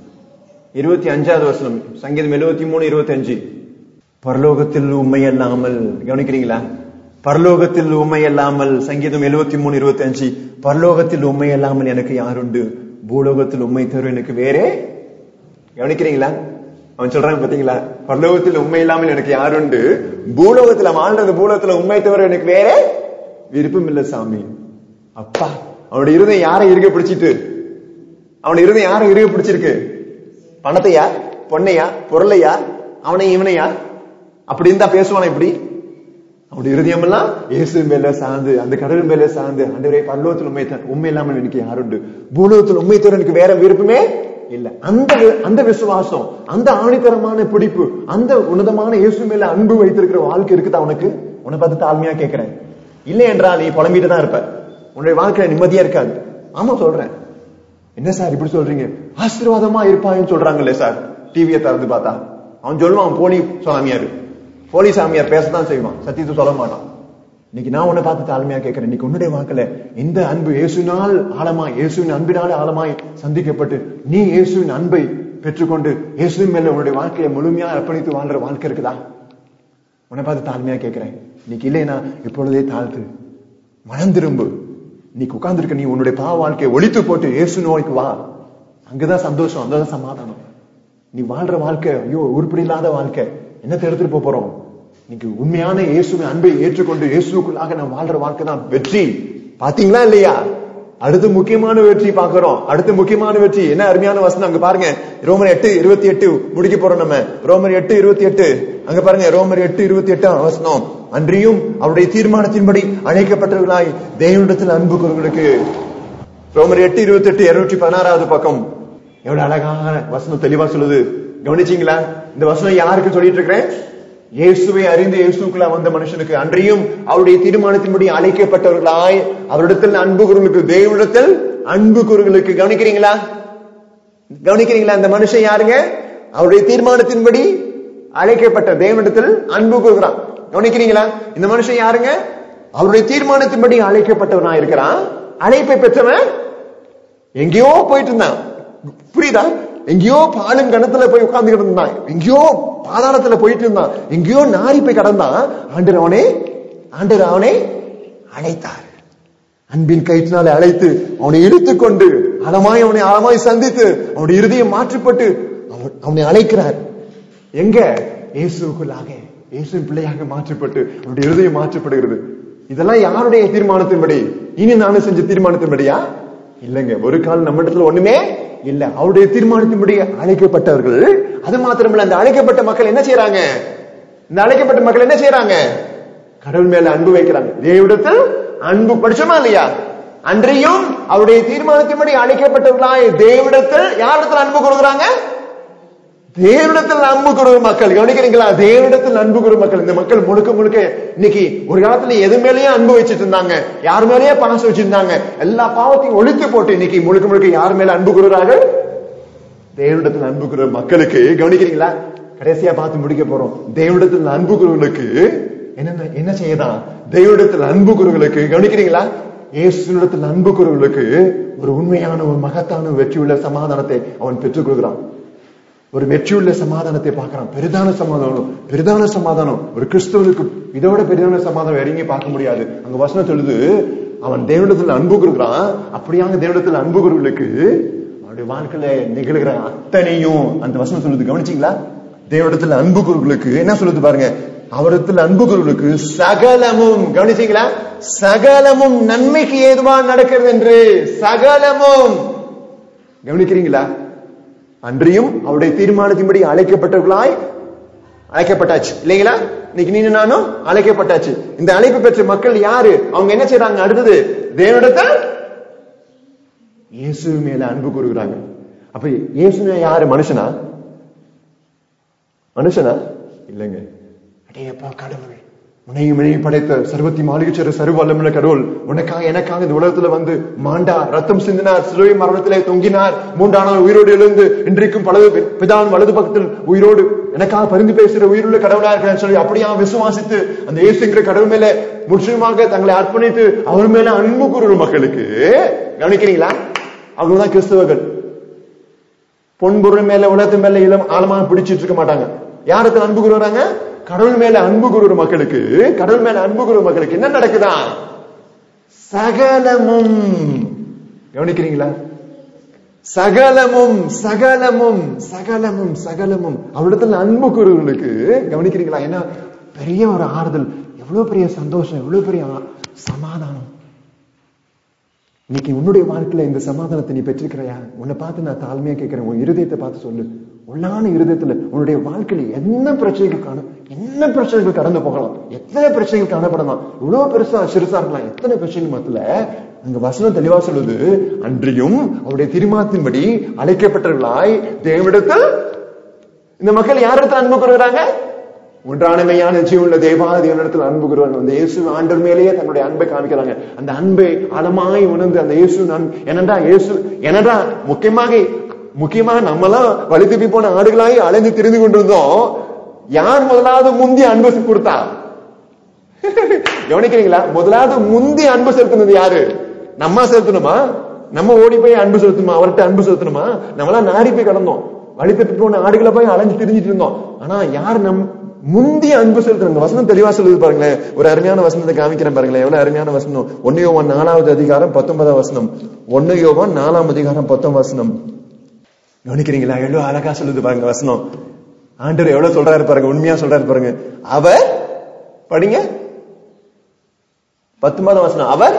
இருபத்தி அஞ்சாவது வசனம் சங்கீதம் எழுபத்தி மூணு இருபத்தி அஞ்சு பரலோகத்தில் உண்மை அல்லாமல் கவனிக்கிறீங்களா பரலோகத்தில் உண்மை அல்லாமல் சங்கீதம் எழுபத்தி மூணு இருபத்தி அஞ்சு பரலோகத்தில் உண்மை அல்லாமல் எனக்கு யாருண்டு பூலோகத்தில் உண்மை தரும் எனக்கு வேறே கவனிக்கிறீங்களா அவன் சொல்றான் பாத்தீங்களா பரலோகத்தில் உண்மை இல்லாமல் எனக்கு யாருண்டு பூலோகத்துல வாழ்றது பூலோகத்துல உண்மை தவிர எனக்கு வேற விருப்பம் இல்ல சாமி அப்பா அவனுடைய இருதயம் யாரை இருக பிடிச்சிட்டு அவனுடைய இருதயம் யாரை இருக பிடிச்சிருக்கு பணத்தையா பொண்ணையா பொருளையா அவனை இவனையா அப்படி இருந்தா பேசுவானா இப்படி அவனுடைய இருதயம் எல்லாம் இயேசு மேல சார்ந்து அந்த கடல் மேல சார்ந்து ஆண்டவரே பரலோகத்தில் உண்மை தர உண்மை இல்லாமல் எனக்கு யாருண்டு பூலோகத்தில் உண்மை தர எனக்கு வேற விருப்பமே இல்ல அந்த வி- அந்த விசுவாசம் அந்த ஆணித்தரமான பிடிப்பு அந்த உன்னதமான இயேசு மேல அன்பு வைத்திருக்கிற வாழ்க்கை இருக்குதா உனக்கு உன்னை பார்த்து தாழ்மையா கேட்கிறேன் இல்லை என்றால் நீ புலம்பிட்டு தான் இருப்ப உன்னுடைய வாழ்க்கையில நிம்மதியா இருக்காது ஆமா சொல்றேன் என்ன சார் இப்படி சொல்றீங்க ஆசீர்வாதமா இருப்பாயின்னு சொல்றாங்களே சார் டிவியை திறந்து பார்த்தா அவன் சொல்லுவான் போலி சாமியார் போலி சாமியார் பேசத்தான் செய்வான் சத்தியத்தை சொல்ல மாட்டான் இன்னைக்கு நான் உன்னை பார்த்து தாழ்மையா கேட்கிறேன் இன்னைக்கு உன்னுடைய வாக்குல இந்த அன்பு இயேசுனால் ஆழமாய் இயேசுவின் அன்பினால ஆழமாய் சந்திக்கப்பட்டு நீ இயேசுவின் அன்பை பெற்றுக்கொண்டு இயேசுவின் மேல உன்னுடைய வாழ்க்கையை முழுமையா அர்ப்பணித்து வாழ்ற வாழ்க்கை இருக்குதா உன்னை பார்த்து தாழ்மையா கேட்கிறேன் இன்னைக்கு இல்லைனா இப்பொழுதே தாழ்த்து மனம் திரும்பு நீ உட்கார்ந்திருக்க நீ உன்னுடைய பாவ வாழ்க்கையை ஒழித்து போட்டு இயேசு நோய்க்கு வா அங்கதான் சந்தோஷம் அங்கதான் சமாதானம் நீ வாழ்ற வாழ்க்கை ஐயோ உருப்படி இல்லாத வாழ்க்கை என்னத்தை எடுத்துட்டு போப் போறோம் இன்னைக்கு உண்மையான இயேசுவின் அன்பை ஏற்றுக்கொண்டு இயேசுக்குள்ளாக நான் வாழ்ற வாழ்க்கை தான் வெற்றி பாத்தீங்களா இல்லையா அடுத்து முக்கியமான வெற்றி பார்க்கிறோம் அடுத்து முக்கியமான வெற்றி என்ன அருமையான வசனம் அங்க பாருங்க ரோமர் எட்டு இருபத்தி எட்டு முடிக்க போறோம் நம்ம ரோமர் எட்டு இருபத்தி எட்டு அங்க பாருங்க ரோமர் எட்டு இருபத்தி எட்டாம் வசனம் அன்றியும் அவருடைய தீர்மானத்தின்படி அழைக்கப்பட்டவர்களாய் தேவனிடத்தில் அன்பு கூறுவர்களுக்கு ரோமர் எட்டு இருபத்தி எட்டு இருநூற்றி பதினாறாவது பக்கம் எவ்வளவு அழகான வசனம் தெளிவா சொல்லுது கவனிச்சீங்களா இந்த வசனம் யாருக்கு சொல்லிட்டு இருக்கிறேன் இயேசுவை அறிந்து இயேசுக்குள்ள வந்த மனுஷனுக்கு அன்றியும் அவருடைய தீர்மானத்தின்படி அழைக்கப்பட்டவர்களாய் அவரிடத்தில் அன்பு கூறுகளுக்கு தேவனிடத்தில் அன்பு கூறுகளுக்கு கவனிக்கிறீங்களா கவனிக்கிறீங்களா இந்த மனுஷன் யாருங்க அவருடைய தீர்மானத்தின்படி அழைக்கப்பட்ட தேவனிடத்தில் அன்பு கூறுகிறான் கவனிக்கிறீங்களா இந்த மனுஷன் யாருங்க அவருடைய தீர்மானத்தின்படி அழைக்கப்பட்டவனா இருக்கிறான் அழைப்பை பெற்றவன் எங்கேயோ போயிட்டு இருந்தான் புரியுதா எங்கேயோ பாலும் கணத்துல போய் உட்கார்ந்துகிட்டு இருந்தான் எங்கேயோ பாதாளத்துல போயிட்டு இருந்தான் எங்கேயோ நாரி போய் கடந்தான் ஆண்டர் அவனே ஆண்டர் அவனை அழைத்தார் அன்பின் கயிற்றினாலே அழைத்து அவனை இழுத்துக் கொண்டு ஆழமாய் அவனை ஆழமாய் சந்தித்து அவனுடைய இருதயம் மாற்றப்பட்டு அவன் அவனை அழைக்கிறார் எங்க இயேசுக்குள்ளாக இயேசுவின் பிள்ளையாக மாற்றப்பட்டு அவனுடைய இருதயம் மாற்றப்படுகிறது இதெல்லாம் யாருடைய தீர்மானத்தின்படி இனி நானும் செஞ்ச தீர்மானத்தின்படியா இல்லைங்க ஒரு கால் நம்ம இடத்துல ஒண்ணுமே இல்ல அவருடைய தீர்மானத்தின்படி அழைக்கப்பட்டவர்கள் அது மாத்திரமல்ல அந்த அழைக்கப்பட்ட மக்கள் என்ன செய்யறாங்க இந்த அழைக்கப்பட்ட மக்கள் என்ன செய்யறாங்க கடவுள் மேல அன்பு வைக்கிறாங்க தேவனிடத்தில் அன்பு படிச்சோமா இல்லையா அன்றையும் அவருடைய தீர்மானத்தின்படி அழைக்கப்பட்டவர்களாய் தேவனிடத்தில் யாரிடத்தில் அன்பு கொடுக்குறாங்க தேவனிடத்தில் அன்பு கூறும் மக்கள் கவனிக்கிறீங்களா தேவனிடத்தில் அன்பு கூறும் மக்கள் இந்த மக்கள் முழுக்க முழுக்க இன்னைக்கு ஒரு காலத்துல எது மேலயும் அன்பு வச்சிட்டு இருந்தாங்க யார் மேலயே பணம் வச்சிருந்தாங்க எல்லா பாவத்தையும் ஒழித்து போட்டு இன்னைக்கு முழுக்க முழுக்க யார் மேல அன்பு கூறுறார்கள் தேவனிடத்தில் அன்பு கூறுற மக்களுக்கு கவனிக்கிறீங்களா கடைசியா பார்த்து முடிக்க போறோம் தேவனிடத்தில் அன்பு கூறுவர்களுக்கு என்ன என்ன செய்யதான் தேவனிடத்தில் அன்பு கூறுவர்களுக்கு கவனிக்கிறீங்களா இயேசுனிடத்தில் அன்பு கூறுவர்களுக்கு ஒரு உண்மையான ஒரு மகத்தான வெற்றியுள்ள சமாதானத்தை அவன் பெற்றுக் கொள்கிறான் ஒரு வெற்றியுள்ள சமாதானத்தை பார்க்கிறான் பெரிதான சமாதானம் பெரிதான சமாதானம் ஒரு கிறிஸ்தவனுக்கு இதோட பெரிதான சமாதானம் வேற எங்கேயும் பார்க்க முடியாது அங்க வசனம் சொல்லுது அவன் தேவனிடத்தில் அன்பு கூறுகிறான் அப்படியாக தேவனிடத்தில் அன்பு கூறுவர்களுக்கு அவனுடைய வாழ்க்கையில நிகழ்கிற அத்தனையும் அந்த வசனம் சொல்லுது கவனிச்சீங்களா தேவனிடத்தில் அன்பு கூறுவர்களுக்கு என்ன சொல்லுது பாருங்க அவரிடத்தில் அன்பு கூறுவர்களுக்கு சகலமும் கவனிச்சீங்களா சகலமும் நன்மைக்கு ஏதுவா நடக்கிறது என்று சகலமும் கவனிக்கிறீங்களா அன்றியும் அவருடைய தீர்மானத்தின்படி அழைக்கப்பட்டவர்களாய் அழைக்கப்பட்டாச்சு இல்லைங்களா இன்னைக்கு நீங்க நானும் அழைக்கப்பட்டாச்சு இந்த அழைப்பு பெற்ற மக்கள் யாரு அவங்க என்ன செய்யறாங்க அடுத்தது தேவனிடத்தில் இயேசு மேல அன்பு கூறுகிறாங்க அப்ப இயேசுனா யாரு மனுஷனா மனுஷனா இல்லைங்க அடேப்பா கடவுள் உன்னையும் என்னையும் படைத்த சர்வத்தி மாளிகைச்சர சர்வல்லமுள்ள கடவுள் உனக்காக எனக்காக இந்த உலகத்துல வந்து மாண்டார் ரத்தம் சிந்தினார் சிலுவை மரணத்திலே தொங்கினார் மூன்றாம் நாள் உயிரோடு எழுந்து இன்றைக்கும் பலது பிதான் வலது பக்கத்தில் உயிரோடு எனக்காக பரிந்து பேசுற உயிருள்ள கடவுளா இருக்கிறேன்னு சொல்லி அப்படியா விசுவாசித்து அந்த இயேசுங்கிற கடவுள் மேல முற்றிலுமாக தங்களை அர்ப்பணித்து அவர் மேல அன்பு கூறுற மக்களுக்கு கவனிக்கிறீங்களா அவங்கதான் கிறிஸ்தவர்கள் பொன்பொருள் மேல உலகத்து மேல இளம் ஆழமாக பிடிச்சிட்டு இருக்க மாட்டாங்க யாருக்கு அன்பு கூறுறாங்க கடவுள் மேல அன்பு கூறுற மக்களுக்கு கடவுள் மேல அன்பு கூறுற மக்களுக்கு என்ன நடக்குதா சகலமும் கவனிக்கிறீங்களா சகலமும் சகலமும் சகலமும் சகலமும் அவரிடத்துல அன்பு கூறுவர்களுக்கு கவனிக்கிறீங்களா என்ன பெரிய ஒரு ஆறுதல் எவ்வளவு பெரிய சந்தோஷம் எவ்வளவு பெரிய ஆ- சமாதானம் இன்னைக்கு உன்னுடைய வாழ்க்கையில இந்த சமாதானத்தை நீ பெற்றிருக்கிறையா உன்னை பார்த்து நான் தாழ்மையா கேட்கிறேன் உன் இருதயத்தை பார்த்து சொல்லு உள்ளான இருதயத்துல உன்னுடைய வாழ்க்கையில என்ன பிரச்சனைகள் காணும் என்ன பிரச்சனைகள் கடந்து போகலாம் எத்தனை பிரச்சனைகள் காணப்படலாம் இவ்வளவு பெருசா சிறுசா இருக்கலாம் எத்தனை பிரச்சனைகள் மத்தியில அங்க வசனம் தெளிவா சொல்லுது அன்றியும் அவருடைய தீர்மானத்தின்படி அழைக்கப்பட்டவர்களாய் தேவனிடத்தில் இந்த மக்கள் யாரிடத்துல அன்பு கூறுகிறாங்க ஒன்றானமையான ஜீவனுள்ள தேவாதி இடத்துல அன்பு கூறுவாங்க அந்த இயேசு ஆண்டவர் மேலேயே தன்னுடைய அன்பை காமிக்கிறாங்க அந்த அன்பை ஆழமாய் உணர்ந்து அந்த இயேசு நான் என்னடா இயேசு என்னடா முக்கியமாக முக்கியமாக நம்மலாம் வழி தப்பி போன ஆடுகளாய் அலைந்து திரிந்து கொண்டிருந்தோம் யார் முதலாவது முந்தி அன்பு கொடுத்தா கவனிக்கிறீங்களா முதலாவது முந்தி அன்பு செலுத்தினது யாரு நம்ம செலுத்தணுமா நம்ம ஓடி போய் அன்பு செலுத்தணுமா அவர்கிட்ட அன்பு செலுத்தணுமா நம்மளாம் நாடி போய் கிடந்தோம் வழி தப்பி போன ஆடுகளை போய் அலைஞ்சு திரிஞ்சிட்டு இருந்தோம் ஆனா யார் நம் முந்தி அன்பு செலுத்துறாங்க வசனம் தெளிவா சொல்லுது பாருங்களேன் ஒரு அருமையான வசனத்தை காமிக்கிறேன் பாருங்களேன் எவ்வளவு அருமையான வசனம் ஒன்னு யோவான் நாலாவது அதிகாரம் பத்தொன்பதாம் வசனம் ஒன்னு யோவான் நாலாம் அதிகாரம் பத்தொன்பது வசனம் கவனிக்கிறீங்களா எவ்வளவு அழகா சொல்லுது பாருங்க வசனம் ஆண்டவர் எவ்வளவு சொல்றாரு பாருங்க உண்மையா சொல்றாரு பாருங்க அவர் படிங்க பத்தொன்பதாம் வசனம் அவர்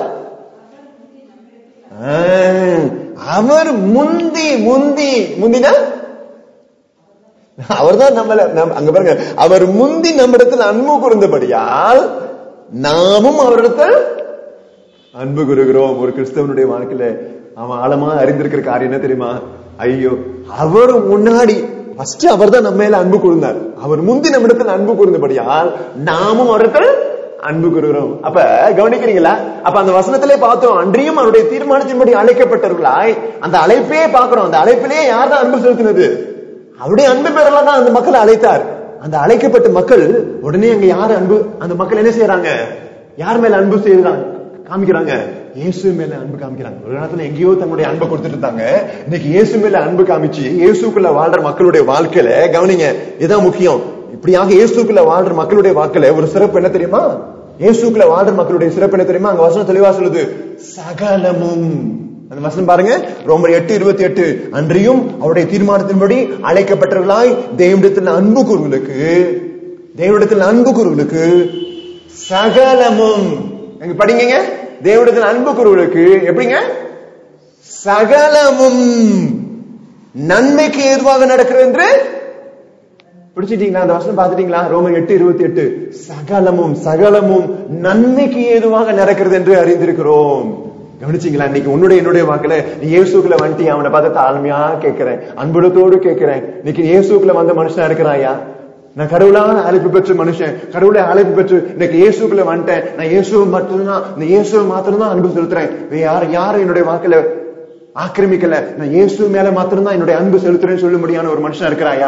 ஆ, அவர் முந்தி முந்தி முந்தினா அவர்தான் நம்மள நம்- அங்க பாருங்க அவர் முந்தி நம்மிடத்தில் அன்பு கூர்ந்தபடியால் நாமும் அவரிடத்தில் அன்பு கூறுகிறோம் ஒரு கிறிஸ்தவனுடைய வாழ்க்கையில அவன் ஆழமா அறிந்திருக்கிற காரியம் என்ன தெரியுமா ஐயோ அவர் முன்னாடி ஃபர்ஸ்ட் அவர் தான் நம்ம மேல அன்பு கூர்ந்தார் அவர் முந்தி நம்மிடத்தில் அன்பு கூர்ந்தபடியால் நாமும் அவரிடத்தில் அன்பு கூறுகிறோம் அப்ப கவனிக்கிறீங்களா அப்ப அந்த வசனத்திலே பார்த்தோம் அன்றியும் அவருடைய தீர்மானத்தின்படி அழைக்கப்பட்டவர்களாய் அந்த அழைப்பே பார்க்கிறோம் அந்த அழைப்பிலே யார் தான் அன்பு செலுத்தினது அவருடைய அன்பு பேரெல்லாம் தான் அந்த மக்களை அழைத்தார் அந்த அழைக்கப்பட்ட மக்கள் உடனே அங்க யார் அன்பு அந்த மக்கள் என்ன செய்யறாங்க யார் மேல அன்பு செய்யறாங்க காமிக்கிறாங்க இயேசு மேல அன்பு காமிக்கிறாங்க ஒரு காலத்துல எங்கேயோ தன்னுடைய அன்பை கொடுத்துட்டு இருந்தாங்க இன்னைக்கு இயேசு மேல அன்பு காமிச்சு இயேசுக்குள்ள வாழ்ற மக்களுடைய வாழ்க்கையில கவனிங்க இதான் முக்கியம் இப்படியாக இயேசுக்குள்ள வாழ்ற மக்களுடைய வாழ்க்கையில ஒரு சிறப்பு என்ன தெரியுமா இயேசுக்குள்ள வாழ்ற மக்களுடைய சிறப்பு என்ன தெரியுமா அங்க வசனம் தெளிவா சொல்லுது சகலமும் அந்த வசனம் பாருங்க ரோமர் எட்டு இருபத்தி எட்டு அன்றியும் அவருடைய தீர்மானத்தின்படி அழைக்கப்பட்டவர்களாய் தேவனிடத்தில் அன்பு கூறுவலுக்கு தேவனிடத்தில் அன்பு கூறுவலுக்கு சகலமும் எங்க படிங்க தேவனிடத்தில் அன்பு கூறுவலுக்கு எப்படிங்க சகலமும் நன்மைக்கு ஏதுவாக நடக்கிறது என்று பிடிச்சிட்டீங்களா அந்த வசனம் பார்த்துட்டீங்களா ரோமர் எட்டு இருபத்தி எட்டு சகலமும் சகலமும் நன்மைக்கு ஏதுவாக நடக்கிறது என்று அறிந்திருக்கிறோம் கவனிச்சீங்களா இன்னைக்கு உன்னுடைய என்னுடைய வாக்குல நீ இயேசுக்குள்ள வந்துட்டி அவனை பார்த்து தாழ்மையா கேட்கிறேன் அன்புடத்தோடு கேட்கிறேன் இன்னைக்கு இயேசுக்குள்ள வந்த மனுஷனா இருக்கிறாயா நான் கடவுளான அழைப்பு பெற்ற மனுஷன் கடவுளை அழைப்பு பெற்று இன்னைக்கு இயேசுக்குள்ள வந்துட்டேன் நான் இயேசுவை மட்டும்தான் இந்த இயேசுவை மாத்திரம்தான் அன்பு செலுத்துறேன் வேற யார் யாரும் என்னுடைய வாக்குல ஆக்கிரமிக்கல நான் இயேசு மேல மாத்திரம்தான் என்னுடைய அன்பு செலுத்துறேன்னு சொல்ல முடியாத ஒரு மனுஷனா இருக்கிறாயா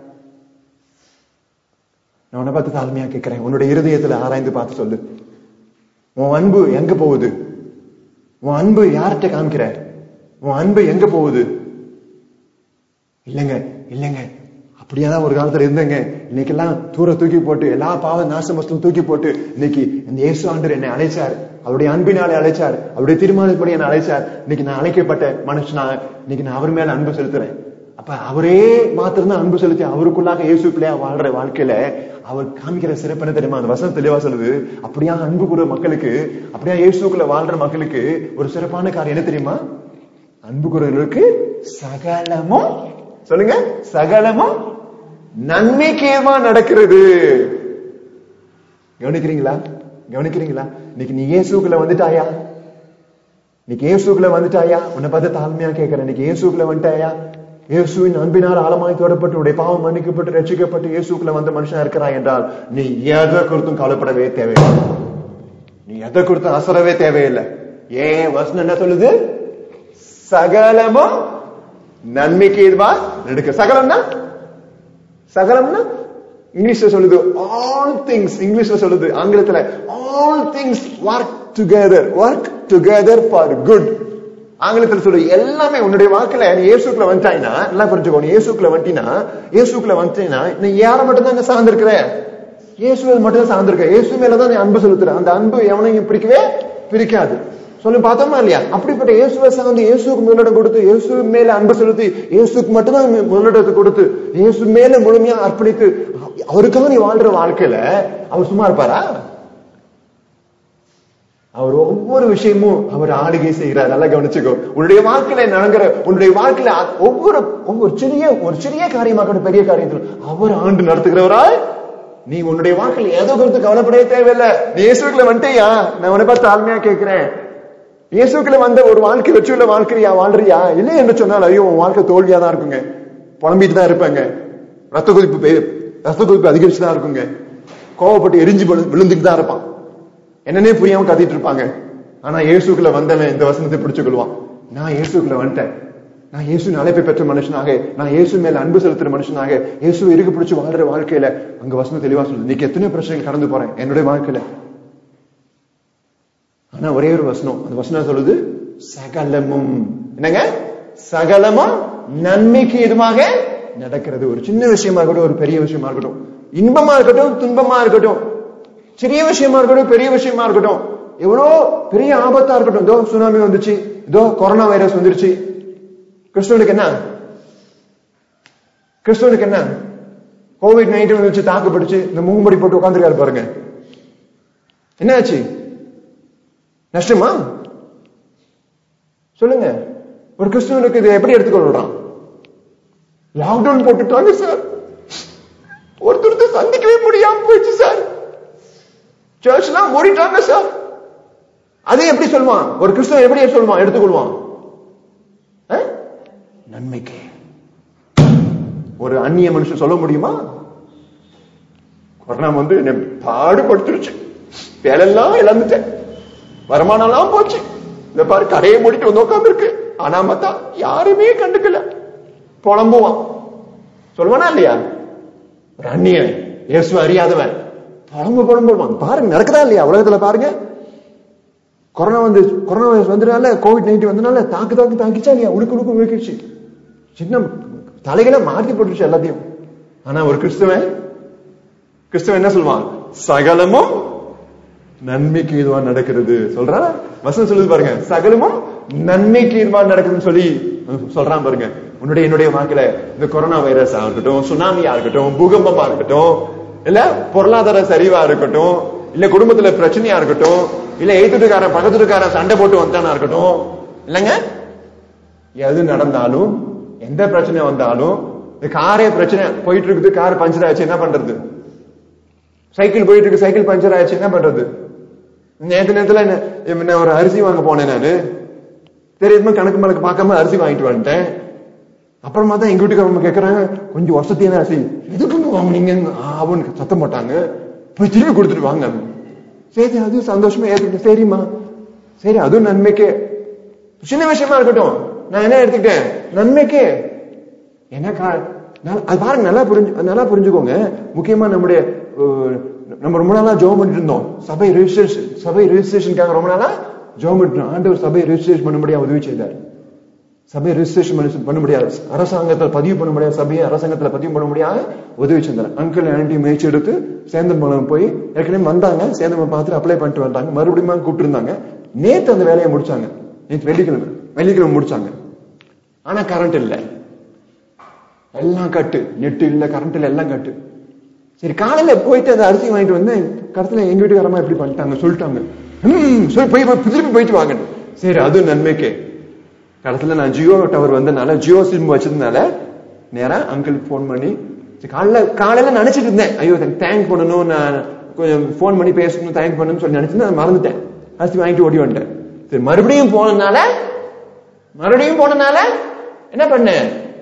நான் உன்னை பார்த்து தாழ்மையா கேட்கிறேன் உன்னுடைய இருதயத்துல ஆராய்ந்து பார்த்து சொல்லு உன் அன்பு எங்க போகுது உன் அன்பு யார்கிட்ட காமிக்கிற உன் அன்பு எங்க போகுது இல்லைங்க இல்லைங்க அப்படியாதான் ஒரு காலத்துல இருந்தேங்க இன்னைக்கெல்லாம் தூர தூக்கி போட்டு எல்லா பாவ நாசமஸ்தும் தூக்கி போட்டு இன்னைக்கு இந்த இயேசு ஆண்டர் என்னை அழைச்சார் அவருடைய அன்பினாலே அழைச்சார் அவருடைய தீர்மானப்படி என்னை அழைச்சார் இன்னைக்கு நான் அழைக்கப்பட்ட மனுஷனா இன்னைக்கு நான் அவர் மேல அன்பு செலுத்துறேன் அப்ப அவரே மாத்திரம் அன்பு செலுத்தி அவருக்குள்ளாக இயேசு பிள்ளையா வாழ்ற வாழ்க்கையில அவர் காமிக்கிற சிறப்பு என்ன தெரியுமா அந்த வசனம் தெளிவா சொல்லுது அப்படியா அன்பு கூற மக்களுக்கு அப்படியா இயேசுக்குள்ள வாழ்ற மக்களுக்கு ஒரு சிறப்பான காரியம் என்ன தெரியுமா அன்பு கூறவர்களுக்கு சகலமும் சொல்லுங்க சகலமும் நன்மைக்கேமா நடக்கிறது கவனிக்கிறீங்களா கவனிக்கிறீங்களா இன்னைக்கு நீ இயேசுக்குள்ள வந்துட்டாயா இன்னைக்கு இயேசுக்குள்ள வந்துட்டாயா உன்னை பார்த்து தாழ்மையா கேட்கிறேன் இன்னைக்கு இயேசுக்குள்ள வந்துட்டாயா இயேசுவின் அன்பினால் ஆழமாய் தொடப்பட்டு உடைய பாவம் மன்னிக்கப்பட்டு ரட்சிக்கப்பட்டு இயேசுக்குள்ள வந்த மனுஷனா இருக்கிறாய் என்றால் நீ எதை குறித்தும் கவலைப்படவே தேவையில்லை நீ எதை குறித்தும் அசரவே தேவையில்லை ஏன் வசனம் என்ன சொல்லுது சகலமும் நன்மைக்கு இதுவா நடக்க சகலம்னா சகலம்னா இங்கிலீஷ்ல சொல்லுது ஆல் திங்ஸ் இங்கிலீஷ்ல சொல்லுது ஆங்கிலத்துல all things work together work together for good ஆங்கிலத்துல சொல்லு எல்லாமே உன்னுடைய வாக்குல நீ இயேசுக்குள்ள வந்துட்டாயினா நல்லா புரிஞ்சுக்கோ நீ இயேசுக்குள்ள வந்துட்டீனா இயேசுக்குள்ள வந்துட்டீனா நீ யாரை மட்டும் தான் சார்ந்திருக்கிற இயேசுவை மட்டும் தான் சார்ந்திருக்க இயேசு மேலதான் நீ அன்பு செலுத்துற அந்த அன்பு எவனையும் பிரிக்கவே பிரிக்காது சொல்லி பார்த்தோமா இல்லையா அப்படிப்பட்ட இயேசுவை சார்ந்து இயேசுக்கு முதலிடம் கொடுத்து இயேசு மேல அன்பு செலுத்தி இயேசுக்கு மட்டும்தான் முதலிடத்தை கொடுத்து இயேசு மேல முழுமையா அர்ப்பணித்து அவருக்காக நீ வாழ்ற வாழ்க்கையில அவர் சும்மா இருப்பாரா அவர் ஒவ்வொரு விஷயமும் அவர் ஆளுகை செய்கிறார் நல்லா கவனிச்சுக்கோ உன்னுடைய வாழ்க்கையில நடக்கிற உன்னுடைய வாழ்க்கையில ஒவ்வொரு ஒவ்வொரு சிறிய ஒரு சிறிய காரியமாக பெரிய காரியத்தில் அவர் ஆண்டு நடத்துகிறவராய் நீ உன்னுடைய வாழ்க்கையில் ஏதோ குறித்து கவலைப்படவே தேவையில்லை நீ இயேசுக்குள்ள வந்துட்டியா நான் உன்னை பார்த்து தாழ்மையா கேட்கிறேன் இயேசுக்குள்ள வந்த ஒரு வாழ்க்கை வச்சுள்ள வாழ்க்கையா வாழ்றியா இல்லை என்று சொன்னால் ஐயோ உன் வாழ்க்கை தோல்வியா தான் இருக்குங்க புலம்பிட்டு தான் இருப்பாங்க ரத்த கொதிப்பு ரத்த கொதிப்பு அதிகரிச்சு தான் இருக்குங்க கோவப்பட்டு எரிஞ்சு விழுந்துட்டு தான் இருப்பான் என்னன்னே புரியாம கத்திட்டு இருப்பாங்க ஆனா இயேசுக்குள்ள வந்தவன் இந்த வசனத்தை பிடிச்சு கொள்வான் நான் இயேசுக்குள்ள வந்துட்டேன் நான் இயேசு அழைப்பை பெற்ற மனுஷனாக நான் இயேசு மேல அன்பு செலுத்துற மனுஷனாக இயேசு இருக்கு பிடிச்சு வாழ்ற வாழ்க்கையில அங்க வசனம் தெளிவா சொல்லுது இன்னைக்கு எத்தனை பிரச்சனைகள் கடந்து போறேன் என்னுடைய வாழ்க்கையில ஆனா ஒரே ஒரு வசனம் அந்த வசனம் சொல்லுது சகலமும் என்னங்க சகலமும் நன்மைக்கு எதுமாக நடக்கிறது ஒரு சின்ன விஷயமா இருக்கட்டும் ஒரு பெரிய விஷயமா இருக்கட்டும் இன்பமா இருக்கட்டும் துன்பமா இருக்கட்டும் சிறிய விஷயமா இருக்கட்டும் பெரிய விஷயமா இருக்கட்டும் எவ்வளோ பெரிய ஆபத்தா இருக்கட்டும் இதோ சுனாமி வந்துச்சு இதோ கொரோனா வைரஸ் வந்துருச்சு கிறிஸ்துவனுக்கு என்ன கிறிஸ்துவனுக்கு என்ன கோவிட் நைன்டீன் வச்சு தாக்குப்பிடிச்சு இந்த முகமுடி போட்டு உட்காந்துருக்காரு பாருங்க என்ன ஆச்சு நஷ்டமா சொல்லுங்க ஒரு கிறிஸ்துவனுக்கு இதை எப்படி எடுத்துக்கொள்றான் லாக்டவுன் போட்டுட்டாங்க சார் ஒருத்தருக்கு சந்திக்கவே முடியாம போயிடுச்சு சார் சர்ச்லாம் மூடிட்டாங்க சார் அதை எப்படி சொல்லுவான் ஒரு கிறிஸ்தவன் எப்படி சொல்லுவான் எடுத்துக்கொள்வான் நன்மைக்கு ஒரு அந்நிய மனுஷன் சொல்ல முடியுமா கொரோனா வந்து என்னை பாடுபடுத்துருச்சு வேலையெல்லாம் இழந்துட்டேன் வருமானம் எல்லாம் போச்சு இந்த பாரு கரையை மூடிட்டு வந்து உட்காந்துருக்கு ஆனா பார்த்தா யாருமே கண்டுக்கல புலம்புவான் சொல்லுவானா இல்லையா ஒரு அந்நியன் இயேசு அறியாதவன் புலம்பு புலம்புவான் பாருங்க நடக்குதா இல்லையா உலகத்துல பாருங்க கொரோனா வந்து கொரோனா வைரஸ் வந்ததுனால கோவிட் நைன்டீன் வந்ததுனால தாக்கு தாக்கு தாக்கிச்சா இல்லையா உழுக்கு உழுக்கு உழுக்கிடுச்சு சின்ன தலைகளை மாற்றி போட்டுருச்சு எல்லாத்தையும் ஆனா ஒரு கிறிஸ்தவன் கிறிஸ்தவன் என்ன சொல்லுவான் சகலமும் நன்மைக்கு இதுவா நடக்கிறது சொல்றான் வசனம் சொல்லுது பாருங்க சகலமும் நன்மைக்கு இதுவா நடக்குதுன்னு சொல்லி சொல்றான் பாருங்க உன்னுடைய என்னுடைய வாக்குல இந்த கொரோனா வைரஸ் இருக்கட்டும் சுனாமியா இருக்கட்டும் பூகம்பமா இருக்கட்டும் இல்ல பொருளாதார சரிவா இருக்கட்டும் இல்ல குடும்பத்துல பிரச்சனையா இருக்கட்டும் இல்ல எய்த்துட்டுக்காரன் பக்கத்துக்காரன் சண்டை போட்டு வந்தானா இருக்கட்டும் இல்லங்க எது நடந்தாலும் எந்த பிரச்சனை வந்தாலும் இந்த காரே பிரச்சனை போயிட்டு இருக்குது கார் பஞ்சர் ஆச்சு என்ன பண்றது சைக்கிள் போயிட்டு இருக்கு சைக்கிள் பஞ்சர் ஆயிடுச்சு என்ன பண்றது நேற்று நேரத்துல என்ன ஒரு அரிசி வாங்க போனேன் நானு தெரியுமா கணக்கு மலக்கு பார்க்காம அரிசி வாங்கிட்டு வந்துட்டேன் அப்புறமா தான் எங்க வீட்டுக்கு கேட்கறாங்க கொஞ்சம் வசதியான அரிசி எதுக்கு வாங்கினீங்க ஆவுன்னு சத்தம் போட்டாங்க போய் திரும்பி கொடுத்துட்டு வாங்க சரி அது சந்தோஷமா ஏத்துக்கிட்டேன் சரிம்மா சரி அதுவும் நன்மைக்கே சின்ன விஷயமா இருக்கட்டும் நான் என்ன எடுத்துக்கிட்டேன் நன்மைக்கே என்ன அது பாருங்க நல்லா புரிஞ்சு நல்லா புரிஞ்சுக்கோங்க முக்கியமா நம்முடைய நம்ம ரொம்ப நாளா ஜோம் பண்ணிட்டு இருந்தோம் சபை ரெஜிஸ்ட்ரேஷன் சபை ரெஜிஸ்ட்ரேஷனுக்காக ரொம்ப நாளா ஜோம் பண்ணிட்டு ஆண்டவர் சபை ரெஜிஸ்ட்ரேஷன் பண்ண முடியாது உதவி செய்தார் சபை ரெஜிஸ்ட்ரேஷன் பண்ண முடியாது அரசாங்கத்தில் பதிவு பண்ண முடியாது சபையை அரசாங்கத்தில் பதிவு பண்ண முடியாது உதவி செஞ்சார் அங்கிள் ஆண்டி முயற்சி எடுத்து சேந்தம்பலம் போய் ஏற்கனவே வந்தாங்க சேந்தம்பலம் பார்த்துட்டு அப்ளை பண்ணிட்டு வந்தாங்க மறுபடியும் கூப்பிட்டு இருந்தாங்க நேத்து அந்த வேலையை முடிச்சாங்க நேற்று வெள்ளிக்கிழமை வெள்ளிக்கிழமை முடிச்சாங்க ஆனா கரண்ட் இல்லை எல்லாம் கட்டு நெட்டு இல்ல கரண்ட் இல்ல எல்லாம் கட்டு சரி காலையில போயிட்டு அந்த அரிசி வாங்கிட்டு வந்தேன் கடத்துல எங்க வீட்டுக்காரமா எப்படி பண்ணிட்டாங்க சொல்லிட்டாங்க ஹம் சரி போய் திருப்பி போயிட்டு வாங்க சரி அது நன்மைக்கே கடத்துல நான் ஜியோ டவர் வந்தனால ஜியோ சிம் வச்சதுனால நேரா அங்கிளுக்கு போன் பண்ணி காலைல காலையில நினைச்சிட்டு இருந்தேன் ஐயோ தேங்க் பண்ணணும் நான் கொஞ்சம் போன் பண்ணி பேசணும் தேங்க் பண்ணணும்னு சொல்லி நினைச்சு நான் மறந்துட்டேன் அரிசி வாங்கிட்டு ஓடி வந்துட்டேன் சரி மறுபடியும் போனதுனால மறுபடியும் போனதுனால என்ன பண்ணேன்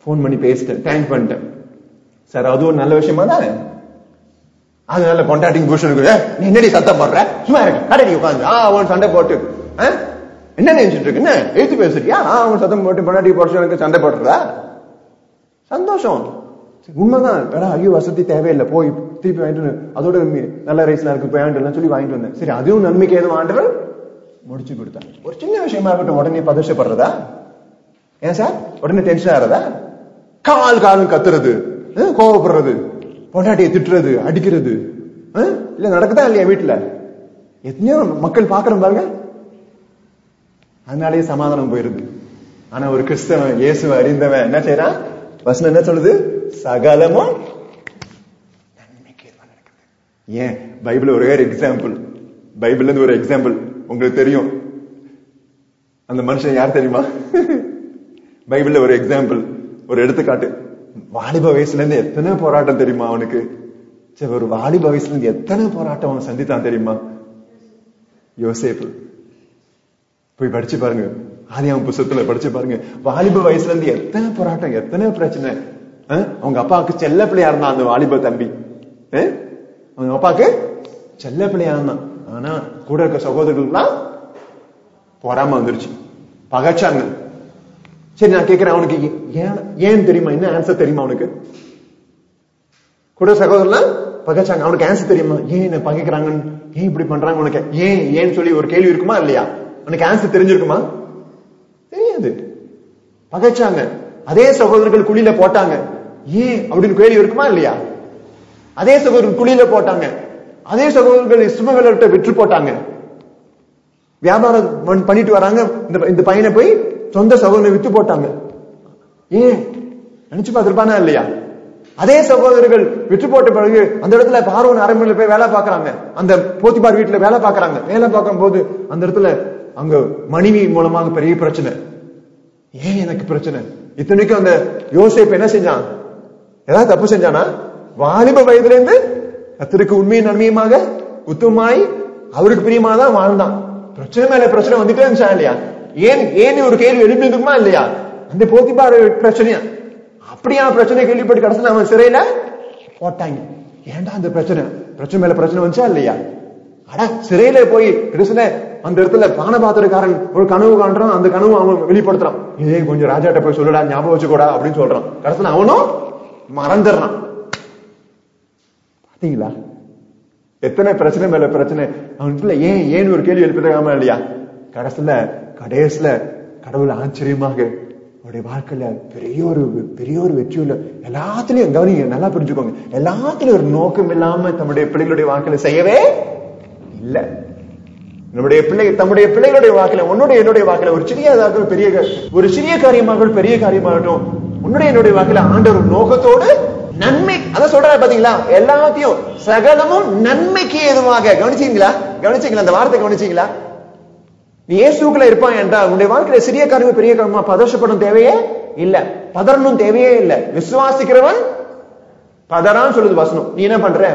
ஃபோன் பண்ணி பேசிட்டேன் தேங்க் பண்ணிட்டேன் சார் அது ஒரு நல்ல விஷயமா தானே அதனால பொண்டாட்டிங் புருஷனுக்கு "ஏய், நீ என்னடி சத்தம் போடுற சும்மா இருக்கு கடடி உட்காந்து ஆ அவன் சண்டை போட்டு ஆ? என்ன நினைச்சிட்டு இருக்கு என்ன எழுத்து பேசுறியா ஆ அவன் சத்தம் போட்டு பொண்டாட்டி புருஷனுக்கு சண்டை போடுறதா சந்தோஷம் சரி, உண்மைதான் வேற ஐயோ வசதி தேவையில்லை போய் திருப்பி வாங்கிட்டு வந்து, அதோட மி- நல்ல ரைஸ்லாம் இருக்கு போய் வாங்கிட்டு வரலாம்னு சொல்லி வாங்கிட்டு வந்தேன் சரி அதுவும் நன்மைக்கு எதுவும் ஆண்டவர் முடிச்சு கொடுத்தாங்க ஒரு சின்ன விஷயமா இருக்கட்டும் உடனே பதஷப்படுறதா ஏன் சார் உடனே டென்ஷன் ஆறதா கால் காலும் கத்துறது அஹ், கோவப்படுறது பொண்டாட்டியை திட்டுறது அடிக்கிறது அஹ், இல்ல நடக்குதா இல்லையா வீட்டுல எத்தனையோ மக்கள் பாக்குறோம் பாருங்க அதனாலேயே சமாதானம் போயிருது ஆனா ஒரு கிறிஸ்தவன் இயேசுவை அறிந்தவன் என்ன செய்யறான் வசனம் என்ன சொல்லுது சகலமும் நன்மைக்கு ஏதுவா நடக்குது. ஏன் பைபிள் ஒரே ஒரு எக்ஸாம்பிள் பைபிள்ல இருந்து ஒரு எக்ஸாம்பிள் உங்களுக்கு தெரியும் அந்த மனுஷன் யார் தெரியுமா பைபிள்ல ஒரு எக்ஸாம்பிள் ஒரு எடுத்துக்காட்டு வாலிப வயசுல இருந்து எத்தனை போராட்டம் தெரியுமா அவனுக்கு சரி ஒரு வாலிப வயசுல இருந்து எத்தனை போராட்டம் அவன் சந்தித்தான் தெரியுமா யோசேப்பு போய் படிச்சு பாருங்க ஆதியாம் புஸ்தகத்துல படிச்சு பாருங்க வாலிப வயசுல இருந்து எத்தனை போராட்டம் எத்தனை பிரச்சனை அஹ்? அவங்க அப்பாவுக்கு செல்ல பிள்ளையா இருந்தான் அந்த வாலிப தம்பி அஹ்? அவங்க அப்பாவுக்கு செல்ல பிள்ளையா இருந்தான் ஆனா கூட இருக்க சகோதரர்களுக்குலாம் பொறாம வந்துருச்சு பகைச்சாங்க சரி நான் கேட்கிறேன் அவனுக்கு ஏன் ஏன் தெரியுமா என்ன ஆன்சர் தெரியுமா அவனுக்கு கூட சகோதரன் பகைச்சாங்க அவனுக்கு ஆன்சர் தெரியுமா ஏன் என்ன பகைக்கிறாங்கன்னு ஏன் இப்படி பண்றாங்க உனக்கு ஏன் ஏன் சொல்லி ஒரு கேள்வி இருக்குமா இல்லையா உனக்கு ஆன்சர் தெரிஞ்சிருக்குமா தெரியாது பகைச்சாங்க அதே சகோதரர்கள் குழியில போட்டாங்க ஏன் அப்படின்னு கேள்வி இருக்குமா இல்லையா அதே சகோதரர்கள் குழியில போட்டாங்க அதே சகோதரர்கள் இஸ்மவேலர்கிட்ட விற்று போட்டாங்க வியாபாரம் பண்- பண்ணிட்டு வராங்க இந்த இந்த பையனை போய் சொந்த சகோதரனை வித்து போட்டாங்க ஏன் நினைச்சு பார்த்திருப்பானா இல்லையா அதே சகோதரர்கள் விற்று போட்ட பிறகு அந்த இடத்துல பார்வன் அரண்மனையில போய் வேலை பார்க்கறாங்க அந்த போத்திபார் வீட்டுல வேலை பார்க்கறாங்க வேலை பார்க்கும் போது அந்த இடத்துல அங்க மனைவி மூலமாக பெரிய பிரச்சனை ஏன் எனக்கு பிரச்சனை இத்தனைக்கும் அந்த யோசேப் என்ன செஞ்சான் ஏதாவது தப்பு செஞ்சானா வாலிப வயதுல இருந்து கத்திற்கு உண்மையும் நன்மையுமாக உத்தமாய் அவருக்கு பிரியமா தான் வாழ்ந்தான் பிரச்சனை மேல பிரச்சனை வந்துட்டே இருந்துச்சா இல்லையா ஏன் ஏன் ஒரு கேள்வி எழுப்பியிருக்குமா இல்லையா அந்த போத்திபார் பிரச்சனையா அப்படியா பிரச்சனை கேள்விப்பட்டு கடைசியில் அவன் சிறையில போட்டாங்க ஏன்டா அந்த பிரச்சனை பிரச்சனை மேல பிரச்சனை வந்துச்சா இல்லையா அட சிறையில போய் கிருஷ்ண அந்த இடத்துல பானபாத்திரக்காரன் ஒரு கனவு காண்றான் அந்த கனவு அவன் வெளிப்படுத்துறான் இதே கொஞ்சம் ராஜாட்ட போய் சொல்லடா ஞாபகம் வச்சுக்கோடா அப்படின்னு சொல்றான் கடைசியில் அவனும் மறந்துடுறான் பாத்தீங்களா எத்தனை பிரச்சனை மேல பிரச்சனை அவனுக்குள்ள ஏன் ஏன் ஒரு கேள்வி எழுப்பிருக்காம இல்லையா கடைசியில கடைசியில கடவுள் ஆச்சரியமாக அவருடைய வாழ்க்கையில பெரிய ஒரு பெரிய ஒரு வெற்றி உள்ள எல்லாத்துலயும் கவனிங்க நல்லா புரிஞ்சுக்கோங்க எல்லாத்துலயும் ஒரு நோக்கம் இல்லாம தம்முடைய பிள்ளைகளுடைய வாழ்க்கையில செய்யவே இல்ல நம்முடைய பிள்ளை தம்முடைய பிள்ளைகளுடைய வாக்கில உன்னுடைய என்னுடைய வாக்கில ஒரு சிறியதாக பெரிய கா- ஒரு சிறிய காரியமாக பெரிய காரியமாகட்டும் உன்னுடைய என்னுடைய வாக்கில ஆண்டவர் ஒரு நோக்கத்தோடு நன்மை அத சொல்றாரு பாத்தீங்களா எல்லாத்தையும் சகலமும் நன்மைக்கு ஏதுவாக கவனிச்சீங்களா கவனிச்சீங்களா அந்த வார்த்தை கவனிச்சீங்களா நீ இயேசுக்குள்ள இருப்பான் என்றால் உன்னுடைய வாழ்க்கையில சிறிய காரியமா பெரிய காரியமா பதர்ஷப்படும் தேவையே இல்ல பதறணும் தேவையே இல்ல விசுவாசிக்கிறவன் பதறான்னு சொல்லுது வசனம் நீ என்ன பண்ற